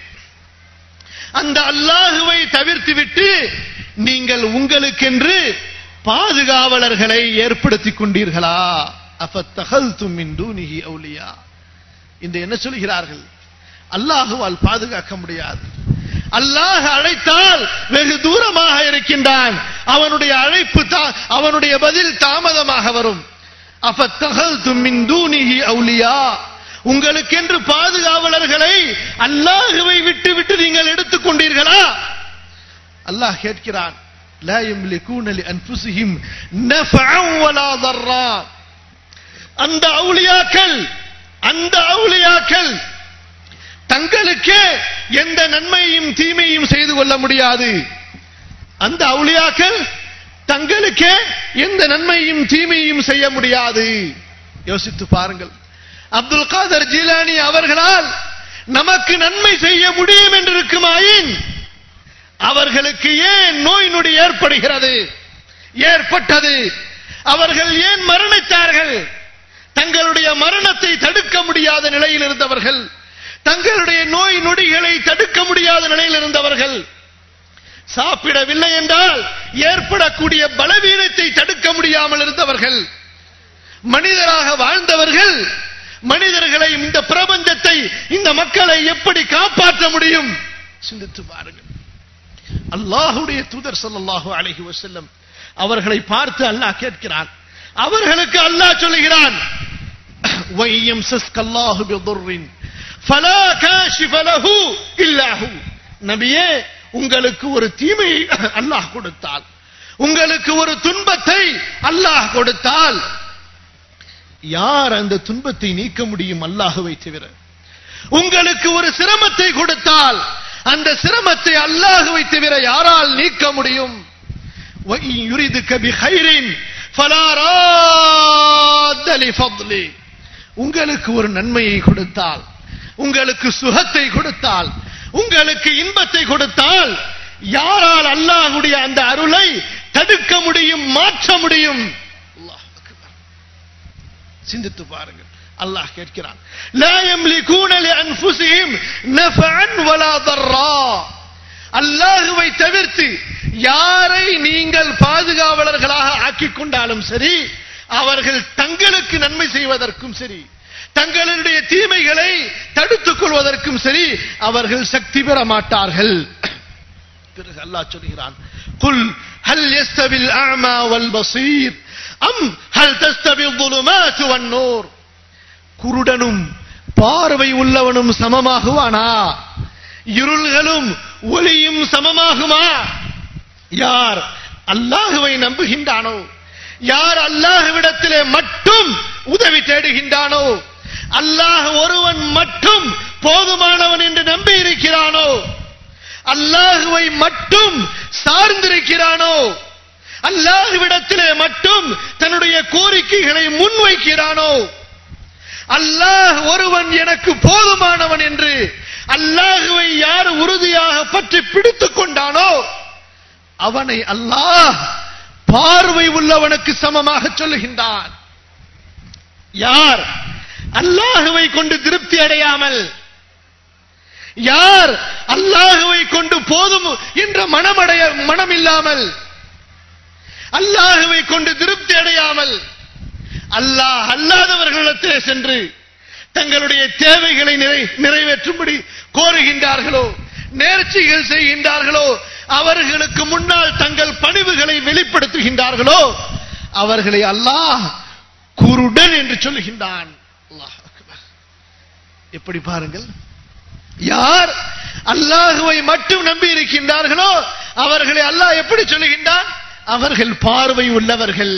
அந்த அல்லாஹுவை தவிர்த்து விட்டு நீங்கள் உங்களுக்கென்று பாதுகாவலர்களை ஏற்படுத்திக் கொண்டீர்களா அஃபத்தகல்தும் மின் தூனிஹி அவுலியா இந்த என்ன சொல்கிறார்கள் அல்லாஹுவால் பாதுகாக்க முடியாது அல்லாஹ் அழைத்தால் வெகு தூரமாக இருக்கின்றான் அவனுடைய அழைப்பு தான் அவனுடைய பதில் தாமதமாக வரும் அஃபத்தகல்தும் மின் தூனிஹி அவுலியா உங்களுக்கென்று பாதுகாவலர்களை அல்லாஹுவை விட்டு விட்டு நீங்கள் எடுத்துக் கொண்டீர்களா அல்லாஹ் கேட்கிறான் لا يملكون لأنفسهم نفعا ولا ضرا அந்த அவுலியாக்கள் அந்த அவுலியாக்கள் தங்களுக்கே எந்த நன்மையும் தீமையும் செய்து கொள்ள முடியாது அந்த அவுலியாக்கள் தங்களுக்கே எந்த நன்மையும் தீமையும் செய்ய முடியாது யோசித்து பாருங்கள் அப்துல் காதர் ஜீலானி அவர்களால் நமக்கு நன்மை செய்ய முடியும் என்று இருக்குமாயின் அவர்களுக்கு ஏன் நோய் நொடி ஏற்படுகிறது ஏற்பட்டது அவர்கள் ஏன் மரணித்தார்கள் தங்களுடைய மரணத்தை தடுக்க முடியாத நிலையில் இருந்தவர்கள் தங்களுடைய நோய் நொடிகளை தடுக்க முடியாத நிலையில் இருந்தவர்கள் சாப்பிடவில்லை என்றால் ஏற்படக்கூடிய பலவீனத்தை தடுக்க முடியாமல் இருந்தவர்கள் மனிதராக வாழ்ந்தவர்கள் மனிதர்களை இந்த பிரபஞ்சத்தை இந்த மக்களை எப்படி காப்பாற்ற முடியும் சிந்தித்து பாருங்கள் அல்லாஹுடைய தூதர் ஸல்லல்லாஹு அலைஹி வஸல்லம் அவர்களை பார்த்து அல்லாஹ் கேட்கிறான் அவர்களுக்கு அல்லாஹ் சொல்லுகிறான் வையம் சஸ்கல்லாஹு பிதுர்ரின் ஃபலா காஷிஃப லஹு இல்லா ஹு நபியே உங்களுக்கு ஒரு தீமை அல்லாஹ் கொடுத்தால் உங்களுக்கு ஒரு துன்பத்தை அல்லாஹ் கொடுத்தால் யார் அந்த துன்பத்தை நீக்க முடியும் அல்லாஹுவை தவிர உங்களுக்கு ஒரு சிரமத்தை கொடுத்தால் அந்த சிரமத்தை அல்லாஹுவை தவிர யாரால் நீக்க முடியும் وَإِن يُرِدْكَ بِخَيْرٍ فَلَا رَادَّ لِفَضْلِهِ உங்களுக்கு ஒரு நன்மையை கொடுத்தால் உங்களுக்கு சுகத்தை கொடுத்தால் உங்களுக்கு இன்பத்தை கொடுத்தால் யாரால் அல்லாஹ்வுடைய அந்த அருளை தடுக்க முடியும் மாற்ற முடியும் அல்லாஹ் அக்பர். சிந்தித்து பாருங்கள் அல்லாஹ் கேட்கிறான் லா யம்லிகூன லிஅன்ஃபுஸிஹிம் நஃபஅன் வலா தர்ரா அல்லாஹுவை தவிர்த்து யாரை நீங்கள் பாதுகாவலர்களாக ஆக்கிக் கொண்டாலும் சரி அவர்கள் தங்களுக்கு நன்மை செய்வதற்கும் சரி தங்களுடைய தீமைகளை தடுத்துக் கொள்வதற்கும் சரி அவர்கள் சக்தி பெற மாட்டார்கள் பிறகு அல்லாஹ் சொல்கிறான் குல் ஹல் யஸ்தவில் அஅமா வல் பஸீர் அம் ஹல் தஸ்தவில் ظُلُمَاتُ வன்-நூர் குருடனும் பார்வை உள்ளவனும் சமமாகுவானா இருள்களும் ஒளியும் சமமாகுமா யார் அல்லாஹுவை நம்புகின்றானோ யார் அல்லாஹுவிடத்திலே மட்டும் உதவி தேடுகின்றானோ அல்லாஹ் ஒருவன் மட்டும் போதுமானவன் என்று நம்பி இருக்கிறானோ அல்லாஹுவை மட்டும் சார்ந்திருக்கிறானோ அல்லாஹுவிடத்திலே மட்டும் தன்னுடைய கோரிக்கைகளை முன்வைக்கிறானோ அல்லாஹ் ஒருவன் எனக்கு போதுமானவன் என்று அல்லாஹுவை யார் உறுதியாக பற்றி பிடித்துக் கொண்டானோ அவனை அல்லாஹ் பார்வை உள்ளவனுக்கு சமமாக சொல்லுகின்றான் யார் அல்லாஹுவை கொண்டு திருப்தி அடையாமல் யார் அல்லாஹுவை கொண்டு போதும் என்ற மனமடைய மனம் இல்லாமல் அல்லாஹுவை கொண்டு திருப்தி அடையாமல் அல்லாஹ் அல்லாதவர்களிடத்திலே சென்று தங்களுடைய தேவைகளை நிறை- நிறைவேற்றும்படி கோருகின்றார்களோ நேர்ச்சிகள் செய்கின்றார்களோ அவர்களுக்கு முன்னால் தங்கள் பணிவுகளை வெளிப்படுத்துகின்றார்களோ அவர்களை அல்லாஹ் குருடன் என்று சொல்லுகின்றான் அல்லாஹ் அக்பர். எப்படி பாருங்கள் யார் அல்லாஹுவை மட்டும் நம்பி இருக்கின்றார்களோ அவர்களை அல்லாஹ் எப்படி சொல்லுகின்றான் அவர்கள் பார்வை உள்ளவர்கள்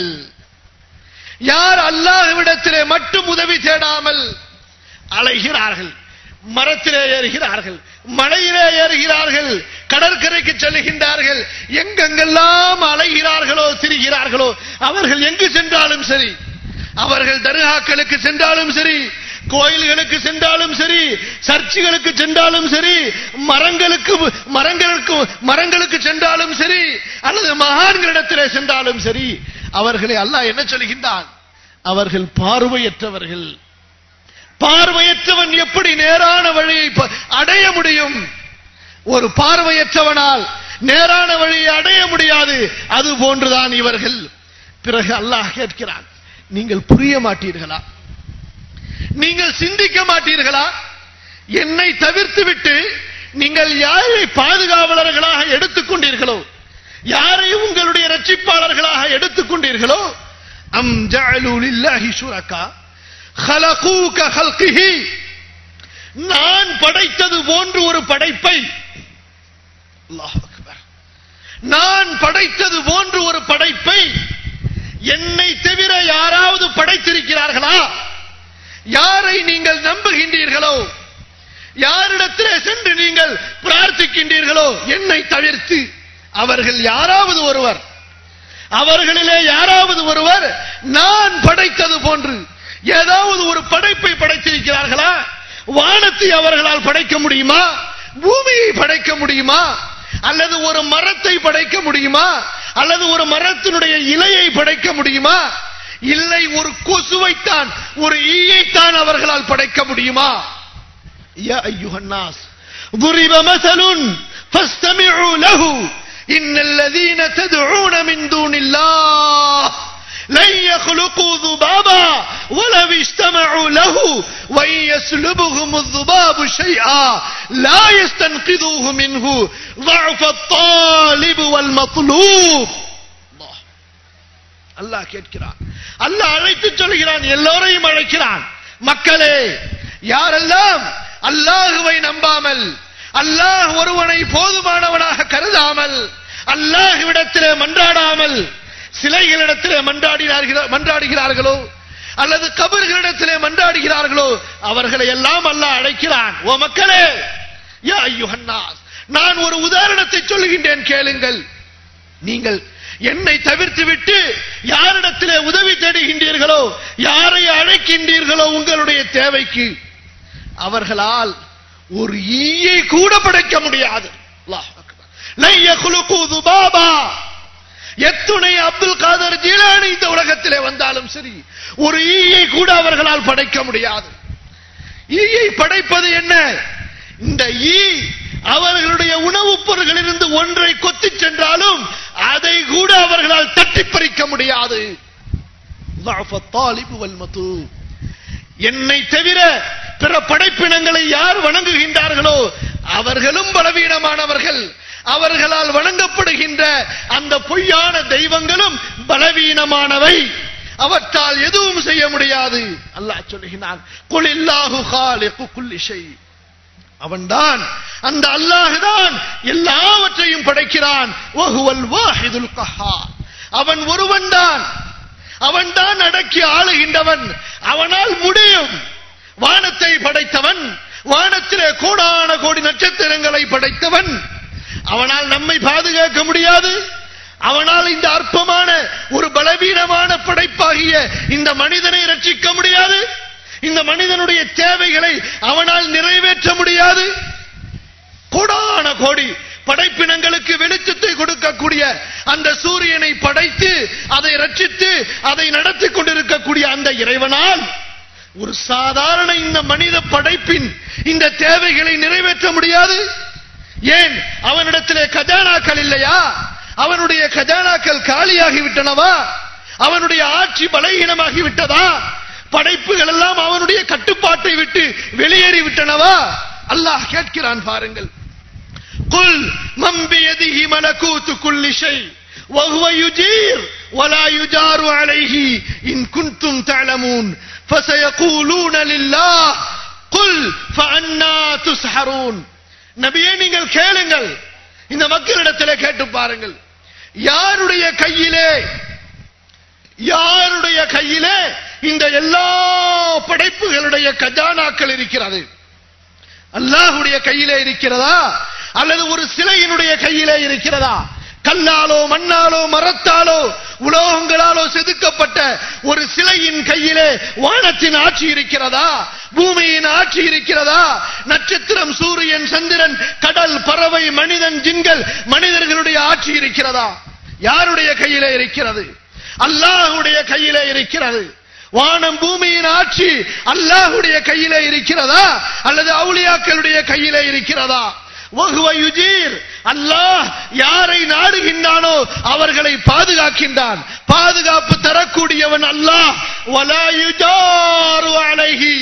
யார் அல்லாஹ்விடத்திலே மட்டும் உதவி தேடாமல் அலைகிறார்கள் மரத்திலே ஏறுகிறார்கள் மலையிலே ஏறுகிறார்கள் கடற்கரைக்கு செல்லுகின்றார்கள் எங்கெங்கெல்லாம் அலைகிறார்களோ திரிகிறார்களோ அவர்கள் எங்கு சென்றாலும் சரி அவர்கள் தர்காக்களுக்கு சென்றாலும் சரி கோயில்களுக்கு சென்றாலும் சரி சர்ச்சுகளுக்கு சென்றாலும் சரி மரங்களுக்கு மரங்களுக்கு மரங்களுக்கு சென்றாலும் சரி அல்லது மகான்களிடத்திலே சென்றாலும் சரி அவர்களை அல்லாஹ் என்ன சொல்கின்றான் அவர்கள் பார்வையற்றவர்கள் பார்வையற்றவன் எப்படி நேரான வழியை ப- அடைய முடியும் ஒரு பார்வையற்றவனால் நேரான வழியை அடைய முடியாது அது போன்றுதான் இவர்கள் பிறகு அல்லாஹ் கேட்கிறான் நீங்கள் புரிய மாட்டீர்களா நீங்கள் சிந்திக்க மாட்டீர்களா என்னை தவிர்த்து விட்டு நீங்கள் யாரை பாதுகாவலர்களாக எடுத்துக்கொண்டீர்களோ யாரை உங்களுடைய ரட்சிப்பாளர்களாக எடுத்துக்கொண்டீர்களோ அம் ஜஅலு லில்லாஹி ஷுரகா خلقوك خلقه நான் படைத்தது போன்று ஒரு படைப்பை அல்லாஹ் அக்பர் நான் படைத்தது போன்று ஒரு படைப்பை என்னை தவிர யாராவது படைத்திருக்கிறார்களா யாரை நீங்கள் நம்புகின்றீர்களோ யாரிடத்திலே சென்று நீங்கள் பிரார்த்திக்கின்றீர்களோ என்னை தவிர்த்து அவர்கள் யாராவது ஒருவர் அவர்களிலே யாராவது ஒருவர் நான் படைத்தது போன்று ஏதாவது ஒரு படைப்பை படைத்திருக்கிறார்களா வானத்தை அவர்களால் படைக்க முடியுமா பூமியை படைக்க முடியுமா அல்லது ஒரு மரத்தை படைக்க முடியுமா அல்லது ஒரு மரத்தினுடைய இலையை படைக்க முடியுமா இல்லை ஒரு கொசுவைத்தான் ஒரு ஈயைத்தான் அவர்களால் படைக்க முடியுமா يا أيها الناس ضرب مثل فاستمعوا له إن الذين تدعون من دون الله لن يخلقوا ذبابا ولو اجتمعوا له وإن يسلبهم الذباب شيئا لا يستنقذوه منه ضعف الطالب والمطلوب الله அல்லாஹ் கேட்கிறான் அல்லாஹ் அழைத்து சொல்கிறான் எல்லோரையும் அழைக்கிறான் மக்களே யாரெல்லாம் அல்லாஹுவை நம்பாமல் அல்லாஹ் ஒருவனை போதுமானவனாக கருதாமல் அல்லாஹ்விடத்திலே மன்றாடாமல் சிலைகளிடத்திலே மன்றாடினார்களோ மன்றாடுகிறார்களோ அல்லது கபர்களிடத்திலே மன்றாடுகிறார்களோ அவர்களை எல்லாம் அல்லாஹ் அழைக்கிறான் ஓ மக்களே யா ஐயுஹன்னாஸ் நான் ஒரு உதாரணத்தை சொல்லுகின்றேன் கேளுங்கள் நீங்கள் என்னை தவிர்த்து விட்டு யாரிடத்திலே உதவி தேடுகின்றீர்களோ யாரை அழைக்கின்றீர்களோ உங்களுடைய தேவைக்கு அவர்களால் ஒரு ஈயை கூட படைக்க முடியாது அல்லாஹ் அக்பர். லை யக்லுகு துபாபா. எத்துணை அப்துல் காதர் ஜீலானி இந்த உலகத்திலே வந்தாலும் சரி ஒரு ஈயை கூட அவர்களால் படைக்க முடியாது ஈயை படைப்பது என்ன இந்த ஈ அவர்களுடைய உணவுப் பொருள்களிலிருந்து ஒன்றை கொத்திச் சென்றாலும் அதை கூட அவர்களால் தட்டி பறிக்க முடியாது ضعف الطالب والمطلوب. என்னை தவிர பிற படைப்பினங்களை யார் வணங்குகின்றார்களோ அவர்களும் பலவீனமானவர்கள் அவர்களால் வணங்கப்படுகின்ற அந்த பொய்யான தெய்வங்களும் பலவீனமானவை அவற்றால் எதுவும் செய்ய முடியாது அல்லாஹ் சொல்லுகிறான் குல் இல்லாஹு காலிகு குல்லி ஷை அவன்தான் அந்த அல்லாஹுதான் எல்லாவற்றையும் படைக்கிறான் வஹுவல் வாஹிதுல் கஹார் அவன் ஒருவன்தான் அவன்தான் அடக்கி ஆளுகின்றவன் அவனால் முடியும் வானத்தை படைத்தவன் வானத்திலே கோடான கோடி நட்சத்திரங்களை படைத்தவன் அவனால் நம்மை பாதுகாக்க முடியாது அவனால் இந்த அற்பமான ஒரு பலவீனமான படைப்பாகிய இந்த மனிதனை ரட்சிக்க முடியாது இந்த மனிதனுடைய தேவைகளை அவனால் நிறைவேற்ற முடியாது கோடான கோடி படைப்பினங்களுக்கு வெளிச்சத்தை கொடுக்கக்கூடிய அந்த சூரியனை படைத்து அதை ரட்சித்து அதை நடத்தி கொண்டிருக்கக்கூடிய அந்த இறைவனால் ஒரு சாதாரண இந்த மனித படைப்பின் இந்த தேவைகளை நிறைவேற்ற முடியாது ஏன் அவனிடத்திலே கஜானாக்கள் இல்லையா அவனுடைய கஜானாக்கள் காலியாகி விட்டனவா அவனுடைய ஆட்சி பலகீனமாகி விட்டதா படைப்புகள் எல்லாம் அவனுடைய கட்டுப்பாட்டை விட்டு வெளியேறி விட்டனவா அல்லாஹ் கேட்கிறான் பாருங்கள் قل من بيده ملكوت كل شيء وهو يجير ولا يجار عليه إن كنتم تعلمون فسيقولون لله قل فأنا تسحرون நபியே நீங்கள் கேளுங்கள் இந்த மக்களிடத்தில் கேட்டு பாருங்கள் யாருடைய கையிலே யாருடைய கையிலே இந்த எல்லா படைப்புகளுடைய கஜானாக்கள் இருக்கிறது அல்லாஹுடைய கையிலே இருக்கிறதா அல்லது ஒரு சிலையினுடைய கையிலே இருக்கிறதா கல்லாலோ மண்ணாலோ மரத்தாலோ உலோகங்களாலோ செதுக்கப்பட்ட ஒரு சிலையின் கையிலே வானத்தின் ஆட்சி இருக்கிறதா பூமியின் ஆட்சி இருக்கிறதா நட்சத்திரம் சூரியன் சந்திரன் கடல் பறவை மனிதன் ஜின்கள் மனிதர்களுடைய ஆட்சி இருக்கிறதா யாருடைய கையிலே இருக்கிறது அல்லாஹுடைய கையிலே இருக்கிறது வானம் பூமியின் ஆட்சி அல்லாஹுடைய கையிலே இருக்கிறதா அல்லது அவுலியாக்களுடைய கையிலே இருக்கிறதா வகுவ யுஜீர் அல்லாஹ் யாரை நாடுகின்றானோ அவர்களை பாதுகாக்கின்றான் பாதுகாப்பு தரக்கூடியவன் அல்லாஹ் வலா யுஜாரு அலைஹி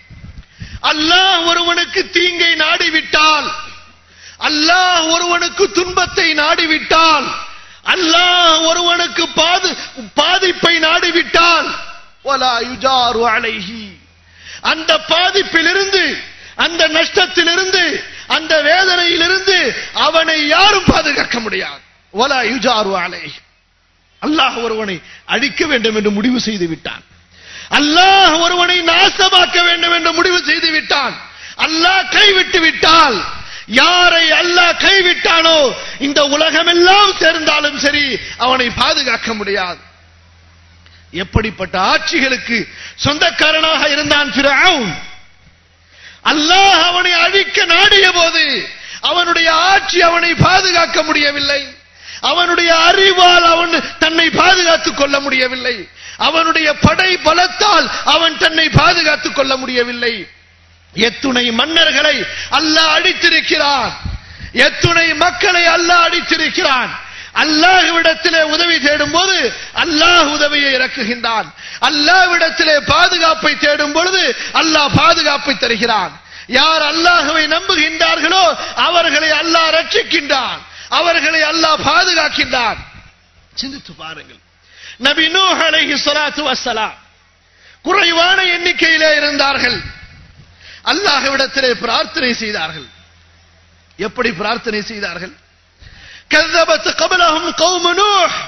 அல்லாஹ் ஒருவனுக்கு தீங்கை நாடிவிட்டால் அல்லாஹ் ஒருவனுக்கு துன்பத்தை நாடிவிட்டால் அல்லாஹ் ஒருவனுக்கு பாது பாதிப்பை நாடிவிட்டால் வலா யுஜாரு அலைஹி அந்த பாதிப்பிலிருந்து அந்த நஷ்டத்திலிருந்து அந்த வேதனையிலிருந்து அவனை யாரும் பாதுகாக்க முடியாது வலா யுஜாரு அலைஹி அல்லாஹ் ஒருவனை அழிக்க வேண்டும் என்று முடிவு செய்து விட்டான் அல்லாஹ் ஒருவனை நாசமாக்க வேண்டும் என்று முடிவு செய்து விட்டான் அல்லாஹ் கைவிட்டு விட்டால் யாரை அல்லாஹ் கைவிட்டானோ இந்த உலகமெல்லாம் சேர்ந்தாலும் சரி அவனை பாதுகாக்க முடியாது எப்படிப்பட்ட ஆட்சிகளுக்கு சொந்தக்காரனாக இருந்தான் ஃபிரௌன் அல்லாஹ் அவனை அழிக்க நாடிய போது அவனுடைய ஆட்சி அவனை பாதுகாக்க முடியவில்லை அவனுடைய அறிவால் அவன் தன்னை பாதுகாத்துக் கொள்ள முடியவில்லை அவனுடைய படை பலத்தால் அவன் தன்னை பாதுகாத்துக் கொள்ள முடியவில்லை எத்துணை மன்னர்களை அல்லாஹ் அடித்திருக்கிறான் எத்துணை மக்களை அல்லாஹ் அடித்திருக்கிறான் அல்லாஹ்விடத்திலே உதவி தேடும் போது அல்லாஹ் உதவியை இறக்குகின்றான் அல்லாஹ்விடத்திலே பாதுகாப்பை தேடும் பொழுது அல்லாஹ் பாதுகாப்பை தருகிறான் யார் அல்லாஹுவை நம்புகின்றார்களோ அவர்களை அல்லாஹ் ரட்சிக்கின்றான் அவர்களை அல்லாஹ் பாதுகாக்கின்றான் சிந்தித்து பாருங்கள் நபி நூஹ் அலைஹி ஸலாத்து வஸ்ஸலாம் குறைவான எண்ணிக்கையிலே இருந்தார்கள் அல்லாஹ்விடத்திலே பிரார்த்தனை செய்தார்கள் எப்படி பிரார்த்தனை செய்தார்கள் كذبت قبلهم قوم نوح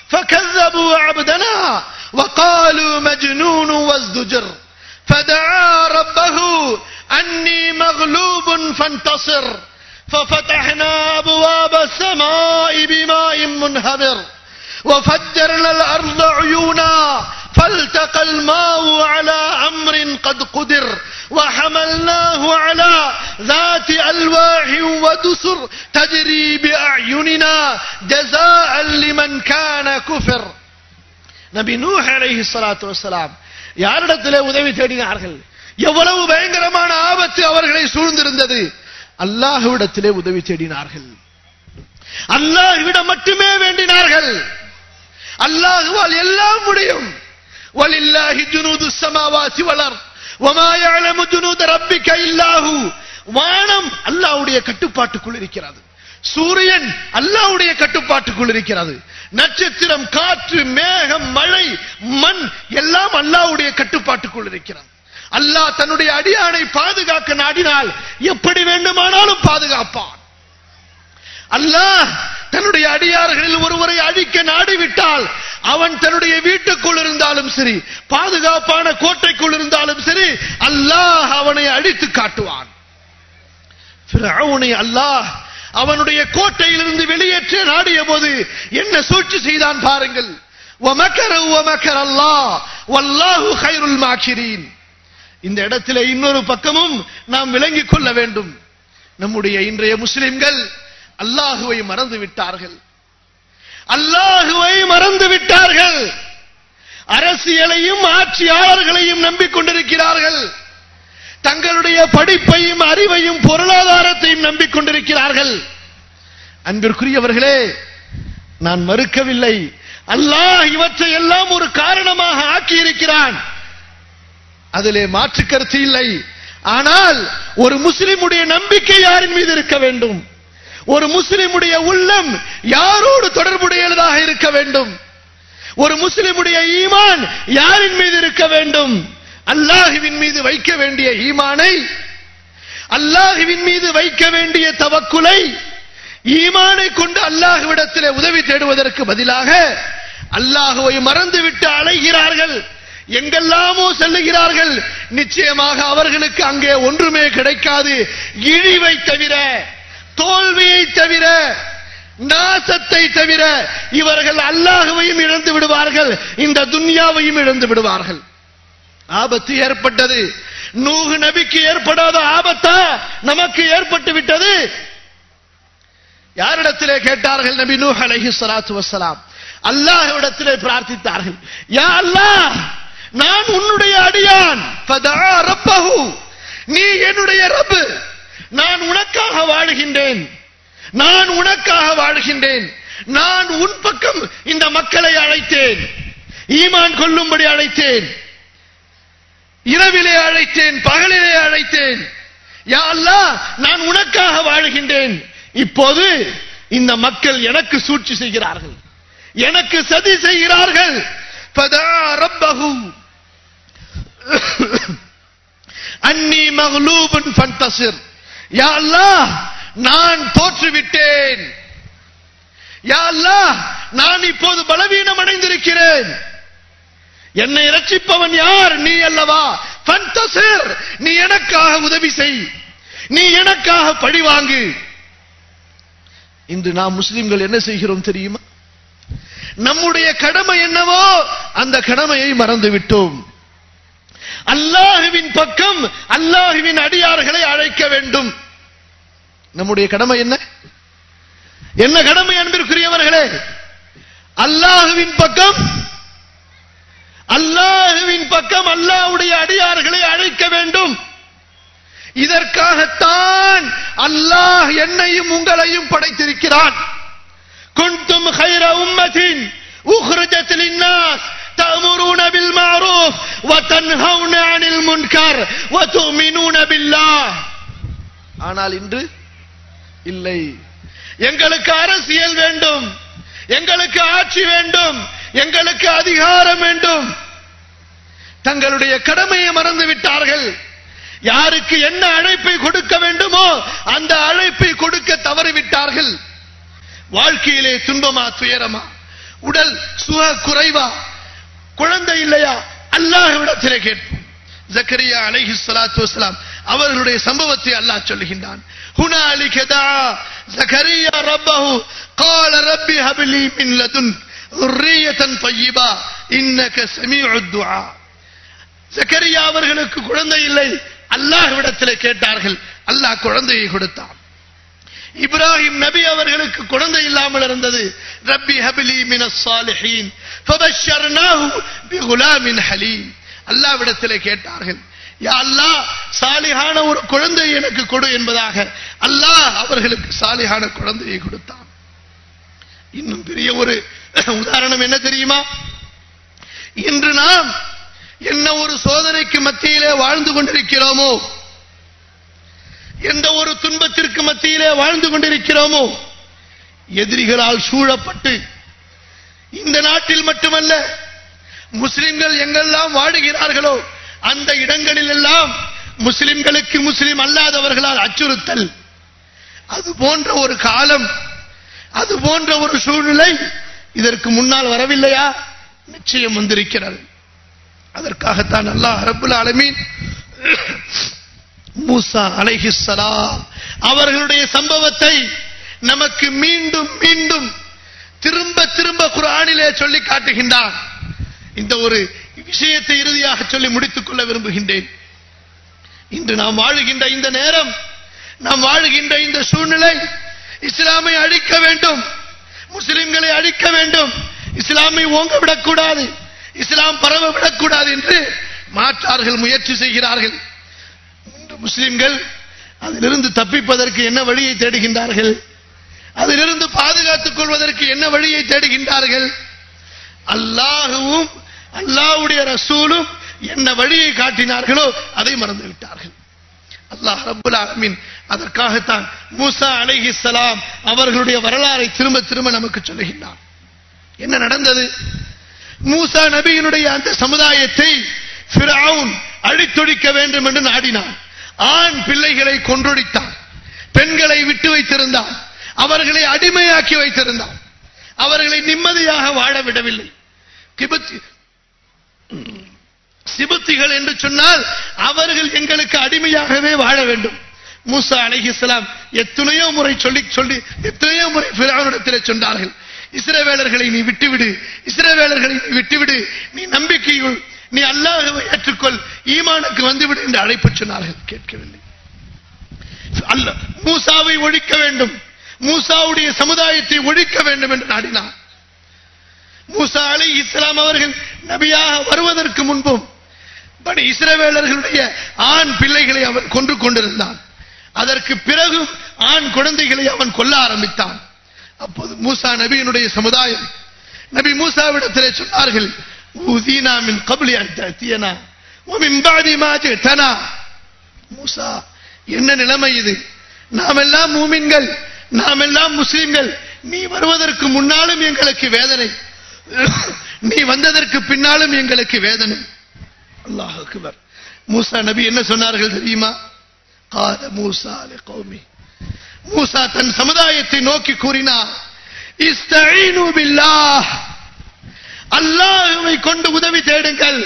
فكذبوا عبدنا وقالوا مجنون وازدجر فدعا ربه أني مغلوب فانتصر ففتحنا أبواب السماء بماء منهمر وفجرنا الأرض عيونا فالتقى الماء على أمر قد قدر وحملناه على ذات ألواح ودسر تجري بأعيننا جزاء لمن كان كفر நபி நூஹ் அலைஹி ஸலாத்து வஸலாம் யாரிடத்திலே உதவி தேடினார்கள் எவ்வளவு பயங்கரமான ஆபத்து அவர்களை சூழ்ந்திருந்தது அல்லாஹ்விடத்திலே உதவி தேடினார்கள் அல்லாஹ்விடம் மட்டுமே வேண்டினார்கள் அல்லாஹுவால் எல்லாம் முடியும் வலில்லாஹி ஜுனூது ஸமாவாதி வல் வமா يعلم جنود ربك الا هو வானம் அல்லாஹ்வுடைய கட்டுப்பாட்டுக்குள் இருக்கிறது சூரியன் அல்லாஹ்வுடைய கட்டுப்பாட்டுக்குள் இருக்கிறது நட்சத்திரம் காற்று மேகம் மழை மண் எல்லாம் அல்லாஹ்வுடைய கட்டுப்பாட்டுக்குள் இருக்கிறது அல்லாஹ் தன்னுடைய அடியானை பாதுகாக்க நாடினால் எப்படி வேண்டுமானாலும் பாதுகாப்பான் அல்லாஹ் தன்னுடைய அடியார்களில் ஒருவரை அழிக்க நாடிவிட்டால் அவன் தன்னுடைய வீட்டுக்குள் இருந்தாலும் சரி பாதுகாப்பான கோட்டைக்குள் இருந்தாலும் சரி அல்லாஹ் அவனை அழித்து காட்டுவான் அல்லாஹ் அவனுடைய கோட்டையிலிருந்து வெளியேற்ற நாடிய போது என்ன சூழ்ச்சி செய்தான் பாருங்கள் இந்த இடத்திலே இன்னொரு பக்கமும் நாம் விளங்கிக் கொள்ள வேண்டும் நம்முடைய இன்றைய முஸ்லிம்கள் அல்லாஹுவை மறந்து விட்டார்கள் அல்லாஹுவை மறந்து விட்டார்கள் அரசியலையும் ஆட்சியாளர்களையும் நம்பிக்கொண்டிருக்கிறார்கள் தங்களுடைய படிப்பையும் அறிவையும் பொருளாதாரத்தையும் நம்பிக்கொண்டிருக்கிறார்கள் அன்பிற்குரியவர்களே நான் மறுக்கவில்லை அல்லாஹ் இவற்றை எல்லாம் ஒரு காரணமாக ஆக்கியிருக்கிறான் அதிலே மாற்று கருத்து இல்லை ஆனால் ஒரு முஸ்லிமுடைய நம்பிக்கை யாரின் மீது இருக்க வேண்டும் ஒரு முஸ்லிமுடைய உள்ளம் யாரோடு தொடர்புடையதாக இருக்க வேண்டும் ஒரு முஸ்லிமுடைய ஈமான் யாரின் மீது இருக்க வேண்டும் அல்லாஹுவின் மீது வைக்க வேண்டிய ஈமானை அல்லாஹுவின் மீது வைக்க வேண்டிய தவக்குலை ஈமானை கொண்டு அல்லாஹுவிடத்திலே உதவி தேடுவதற்கு பதிலாக அல்லாஹுவை மறந்துவிட்டு அலைகிறார்கள் எங்கெல்லாமோ செல்லுகிறார்கள் நிச்சயமாக அவர்களுக்கு அங்கே ஒன்றுமே கிடைக்காது இழிவை தவிர தோல்வியை தவிர நாசத்தை தவிர இவர்கள் அல்லாஹுவையும் இழந்து விடுவார்கள் இந்த துன்யாவையும் இழந்து விடுவார்கள் ஆபத்து ஏற்பட்டது நூகு நபிக்கு ஏற்படாத ஆபத்தா நமக்கு ஏற்பட்டு விட்டது யாரிடத்திலே கேட்டார்கள் நபி நூஹ் அலைஹி ஸலாத்து வஸ்ஸலாம் அல்லாஹ்விடத்திலே பிரார்த்தித்தார்கள் யா அல்லாஹ் நான் உன்னுடைய அடியான் ஃபதா ரப்பஹு நீ என்னுடைய ரப்பு நான் உனக்காக வாழுகின்றேன் நான் உனக்காக வாழ்கின்றேன் நான் உன் பக்கம் இந்த மக்களை அழைத்தேன் ஈமான் கொள்ளும்படி அழைத்தேன் இரவிலே அழைத்தேன் பகலிலே அழைத்தேன் யா அல்லாஹ் நான் உனக்காக வாழுகின்றேன் இப்போது இந்த மக்கள் எனக்கு சூழ்ச்சி செய்கிறார்கள் எனக்கு சதி செய்கிறார்கள் ஃபதா ரப்பஹு அன்னி மக்லூபன் ஃபன்தசிர் யா அல்லாஹ் நான் தோற்றுவிட்டேன் யா அல்லாஹ் நான் இப்போது பலவீனம் அடைந்திருக்கிறேன் என்னை ரட்சிப்பவன் யார் நீ அல்லவா ஃபன்தசிர் நீ எனக்காக உதவி செய் நீ எனக்காக பழி வாங்கு இன்று நாம் முஸ்லிம்கள் என்ன செய்கிறோம் தெரியுமா நம்முடைய கடமை என்னவோ அந்த கடமையை மறந்து விட்டோம் அல்லாஹுவின் பக்கம் அல்லாஹுவின் அடியார்களை அழைக்க வேண்டும் நம்முடைய கடமை என்ன என்ன கடமை அன்பிற்குரியவர்களே அல்லாஹுவின் பக்கம் அல்லாஹுவின் பக்கம் அல்லாஹ்வுடைய அடியார்களை அழைக்க வேண்டும் இதற்காகத்தான் அல்லாஹ் என்னையும் உங்களையும் படைத்திருக்கிறான் குன்தும் خير أمة أخرجت للناس تأمرون بالمعروف وتنهون عن المنكر وتؤمنون بالله ஆனால் இன்று இல்லை எங்களுக்கு அரசியல் வேண்டும் எங்களுக்கு ஆட்சி வேண்டும் எங்களுக்கு அதிகாரம் வேண்டும் தங்களுடைய கடமையை மறந்து விட்டார்கள் யாருக்கு என்ன அழைப்பை கொடுக்க வேண்டுமோ அந்த அழைப்பை கொடுக்க தவறிவிட்டார்கள் வாழ்க்கையிலே துன்பமா துயரமா உடல் சுக குறைவா குழந்தை இல்லையா அல்லாஹ்விடத்திலே கேட்போம் ஜக்கரியா அலைஹி ஸலாத்து வஸலாம் அவர்களுடைய சம்பவத்தை அல்லாஹ் சொல்லுகின்றான் ஹுனாலிக தஆ ஜக்கரியா ரப்பஹு قال رب هب لي من لدنك ذرية طيبة إنك سميع الدعاء ஜக்கரியா அவர்களுக்கு குழந்தை இல்லை அல்லாஹ்விடத்திலே கேட்டார்கள் அல்லாஹ் குழந்தையை கொடுத்தான் இப்ராஹிம் நபி அவர்களுக்கு குழந்தை இல்லாமல் இருந்தது ரப்பி ஹபிலி மினஸ் சாலிஹீன் ஃபபஷர்னாஹு பிகுலாமின் ஹலீம் அல்லாஹ்விடத்திலே கேட்டார்கள் யா அல்லாஹ் சாலிஹான ஒரு குழந்தை எனக்கு கொடு என்பதாக அல்லாஹ் அவர்களுக்கு சாலிஹான குழந்தையை கொடுத்தான் இன்னும் பெரிய ஒரு உதாரணம் என்ன தெரியுமா இன்று நாம் என்ன ஒரு சோதனைக்கு மத்தியிலே வாழ்ந்து கொண்டிருக்கிறோமோ எந்த ஒரு துன்பத்திற்கு மத்தியிலே வாழ்ந்து கொண்டிருக்கிறோமோ எதிரிகளால் சூழப்பட்டு இந்த நாட்டில் மட்டுமல்ல முஸ்லிம்கள் எங்கெல்லாம் வாடுகிறார்களோ அந்த இடங்களில் எல்லாம் முஸ்லிம்களுக்கு முஸ்லிம் அல்லாதவர்களால் அச்சுறுத்தல் அது போன்ற ஒரு காலம் அது போன்ற ஒரு சூழ்நிலை இதற்கு முன்னால் வரவில்லையா நிச்சயம் வந்திருக்கிறது அதற்காகத்தான் அல்லாஹ் ரப்புல் ஆலமீன் மூசா அலைஹிஸ்ஸலாம் அவர்களுடைய சம்பவத்தை நமக்கு மீண்டும் மீண்டும் திரும்ப திரும்ப குர்ஆனிலே சொல்லி காட்டுகின்றான் இந்த ஒரு விஷயத்தை இறுதியாக சொல்லி முடித்துக் கொள்ள விரும்புகின்றேன் இன்று நாம் வாழுகின்ற இந்த நேரம் நாம் வாழுகின்ற இந்த சூழ்நிலை இஸ்லாமை அழிக்க வேண்டும் முஸ்லிம்களை அழிக்க வேண்டும் இஸ்லாமை ஓங்க விடக்கூடாது இஸ்லாம் பரவ விடக்கூடாது என்று மாற்றார்கள் முயற்சி செய்கிறார்கள் இன்று முஸ்லிம்கள் அதிலிருந்து தப்பிப்பதற்கு என்ன வழியை தேடுகின்றார்கள் அதிலிருந்து பாதுகாத்துக் கொள்வதற்கு என்ன வழியை தேடுகின்றார்கள் அல்லாஹுவும் அல்லாஹ்வுடைய ரசூலும் என்ன வழியை காட்டினார்களோ அதை மறந்து விட்டார்கள் அல்லாஹ் ரப்புல் ஆலமீன் அதற்காகத்தான் மூசா அலைஹிஸ்ஸலாம் அவர்களுடைய வரலாறை திரும்ப திரும்ப நமக்கு சொல்லுகின்றான் என்ன நடந்தது மூசா நபியினுடைய அந்த சமுதாயத்தை ஃபிரவுன் அழித்தொழிக்க வேண்டும் என்று நாடினான் ஆண் பிள்ளைகளை கொன்றொழித்தான் பெண்களை விட்டு வைத்திருந்தான் அவர்களை அடிமையாக்கி வைத்திருந்தான் அவர்களை நிம்மதியாக வாழ விடவில்லை கிபத்தி சிபத்திகள் என்று சொன்னால் அவர்கள் எங்களுக்கு அடிமையாகவே வாழ வேண்டும் மூசா அலைஹிஸ்ஸலாம் எத்தனையோ முறை சொல்லி சொல்லி எத்தனையோ முறை பிராவனிடத்திலே சொன்னார்கள் இஸ்ரவேலர்களை நீ விட்டுவிடு இஸ்ரவேலர்களை நீ விட்டுவிடு நீ நம்பிக்கையுள் நீ அல்லாஹ்வை ஏற்றுக்கொள் ஈமானுக்கு வந்துவிடு என்று அழைப்பு சொன்னார்கள் கேட்கவில்லை அல்ல மூசாவை ஒழிக்க வேண்டும் மூசாவுடைய சமுதாயத்தை ஒழிக்க வேண்டும் என்று நாடினார் மூசா அலை இஸ்லாம் அவர்கள் நபியாக வருவதற்கு முன்பும் பனி இஸ்ரவேலர்களுடைய ஆண் பிள்ளைகளை அவன் கொன்று கொண்டிருந்தான் அதற்கு பிறகும் ஆண் குழந்தைகளை அவன் கொல்ல ஆரம்பித்தான் அப்போது மூசா நபியினுடைய சமுதாயம் நபி மூசாவிடத்திலே சொன்னார்கள் ஊதீனா மின் கபலி அத்தியனா ومن بعد ما جئتنا மூசா என்ன நிலைமை இது நாம் எல்லாம் மூமின்கள் நாம் எல்லாம் முஸ்லிம்கள் நீ வருவதற்கு முன்னாலும் எங்களுக்கு வேதனை நீ வந்ததற்கு பின்னாலும் எங்களுக்கு வேதனை அல்லாஹ் அக்பர் மூசா நபி என்ன சொன்னார்கள் தெரியுமா கால மூசா கௌமி மூசா தன் சமுதாயத்தை நோக்கி கூறினார் இஸ்தஈனு பில்லாஹ் அல்லாஹ்வை கொண்டு உதவி தேடுங்கள்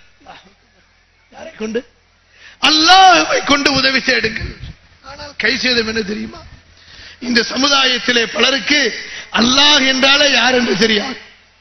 யாரை கொண்டு அல்லாஹ்வை கொண்டு உதவி தேடுங்கள் ஆனால் கை சேதம் என்ன தெரியுமா இந்த சமுதாயத்திலே பலருக்கு அல்லாஹ் என்றாலே யார் என்று தெரியாது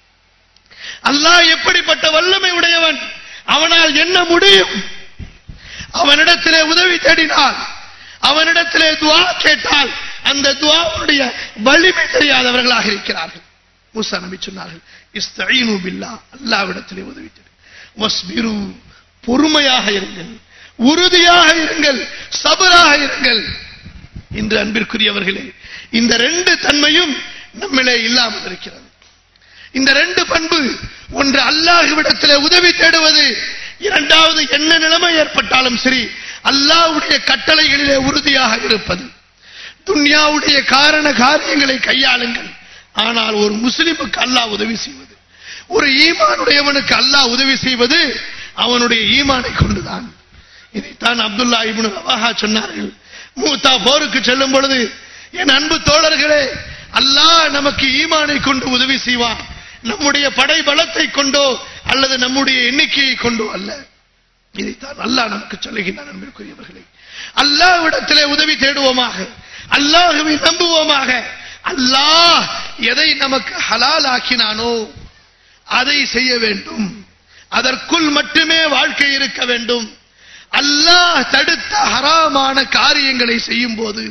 அல்லாஹ் எப்படிப்பட்ட வல்லமை உடையவன் அவனால் என்ன முடியும் அவனிடத்திலே உதவி தேடினால் அவனிடத்திலே துவா கேட்டால் அந்த துவாவுடைய வலிமை தெரியாதவர்களாக இருக்கிறார்கள் மூசா நபி சொன்னார்கள் இஸ்தஈனு பில்லா அல்லாவிடத்திலே உதவி தேடு வஸ்பிரு பொறுமையாக இருங்கள் உறுதியாக இருங்கள் சபராக இருங்கள் இன்று அன்பிற்குரியவர்களே இந்த ரெண்டு தன்மையும் நம்மிலே இல்லாமல் இருக்கிறது இந்த ரெண்டு பண்பு ஒன்று அல்லாஹ்விடத்திலே உதவி தேடுவது இரண்டாவது என்ன நிலைமை ஏற்பட்டாலும் சரி அல்லாஹ்வுடைய கட்டளைகளிலே உறுதியாக இருப்பது துன்யாவுடைய காரண காரியங்களை கையாளுங்கள் ஆனால் ஒரு முஸ்லிமுக்கு அல்லாஹ் உதவி செய்வது ஒரு ஈமானுடையவனுக்கு அல்லாஹ் உதவி செய்வது அவனுடைய ஈமானை கொண்டுதான் இதைத்தான் அப்துல்லா இப்னு ரவாஹா சொன்னார்கள் மூத்தா போருக்கு செல்லும் பொழுது என் அன்பு தோழர்களே அல்லாஹ் நமக்கு ஈமானை கொண்டு உதவி செய்வான் நம்முடைய படை பலத்தை கொண்டோ அல்லது நம்முடைய எண்ணிக்கையை கொண்டோ அல்ல இதைத்தான் அல்லாஹ் நமக்கு சொல்லுகின்றான் அன்பிற்குரியவர்களே அல்லாஹ்விடத்திலே உதவி தேடுவோமாக அல்லாஹுவை நம்புவோமாக அல்லாஹ் எதை நமக்கு ஹலால் ஆக்கினானோ அதை செய்ய வேண்டும் அதற்குள் மட்டுமே வாழ்க்கை இருக்க வேண்டும் அல்லாஹ் தடுத்த ஹராமான காரியங்களை செய்யும் போது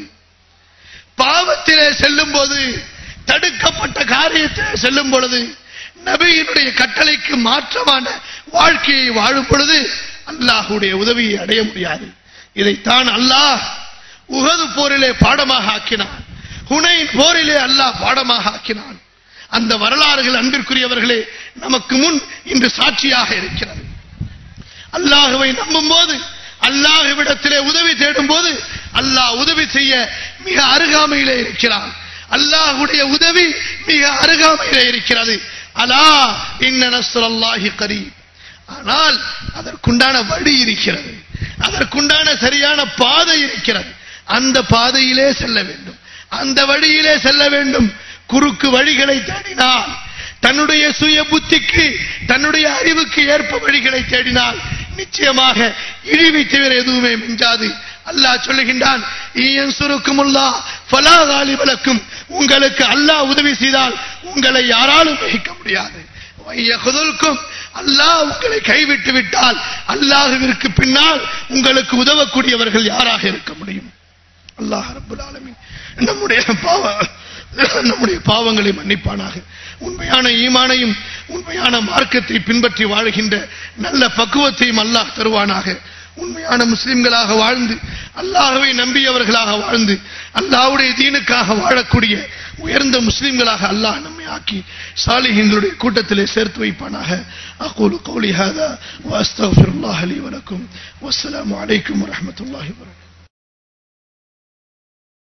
பாவத்திலே செல்லும் போது தடுக்கப்பட்ட காரியத்திலே செல்லும் பொழுது நபியினுடைய கட்டளைக்கு மாற்றமான வாழ்க்கையை வாழும் பொழுது அல்லாஹுடைய உதவியை அடைய முடியாது இதைத்தான் அல்லாஹ் உகது போரிலே பாடமாக ஆக்கினான் ஹுனைன் போரிலே அல்லாஹ் பாடமாக ஆக்கினான் அந்த வரலாறுகள் அன்பிற்குரியவர்களே நமக்கு முன் இன்று சாட்சியாக இருக்கிறது அல்லாஹுவை நம்பும் போது அல்லாஹுவிடத்திலே உதவி தேடும் போது அல்லாஹ் உதவி செய்ய மிக அருகாமையிலே இருக்கிறான் அல்லாஹுடைய உதவி மிக அருகாமையிலே இருக்கிறது அலா இன்ன நஸ்ரல்லாஹி கரீப் ஆனால் அதற்குண்டான வழி இருக்கிறது அதற்குண்டான சரியான பாதை இருக்கிறது அந்த பாதையிலே செல்ல வேண்டும் அந்த வழியிலே செல்ல வேண்டும் குறுக்கு வழிகளை தேடினால் தன்னுடைய சுய புத்திக்கு தன்னுடைய அறிவுக்கு ஏற்ப வழிகளை தேடினால் நிச்சயமாக இழிவை தவிர எதுவுமே மிஞ்சாது அல்லாஹ் சொல்லுகின்றான் சுருக்குமுல்லா ஃபலா காலிபலக்கும் உங்களுக்கு அல்லாஹ் உதவி செய்தால் உங்களை யாராலும் வகிக்க முடியாது வையகுதலுக்கும் அல்லாஹ் உங்களை கைவிட்டு விட்டால் அல்லாஹுவிற்கு பின்னால் உங்களுக்கு உதவக்கூடியவர்கள் யாராக இருக்க முடியும் அல்லாஹ் ரப்புல் ஆலமீன் நம்முடைய பாவ நம்முடைய பாவங்களை மன்னிப்பானாக உண்மையான ஈமானையும் உண்மையான மார்க்கத்தை பின்பற்றி வாழ்கின்ற நல்ல பக்குவத்தையும் அல்லாஹ் தருவானாக உண்மையான முஸ்லிம்களாக வாழ்ந்து அல்லாஹவை நம்பியவர்களாக வாழ்ந்து அல்லாஹ்வுடைய தீனுக்காக வாழக்கூடிய உயர்ந்த முஸ்லிம்களாக அல்லாஹ் நம்மை ஆக்கி சாலிஹின்களுடைய கூட்டத்திலே சேர்த்து வைப்பானாக அகூலு கௌலி ஹாதா வாஸ்தஃபிருல்லாஹ் லி வலக்கும் வஸ்ஸலாமு அலைக்கும் வரஹ்மத்துல்லாஹி வபரகாத்துஹு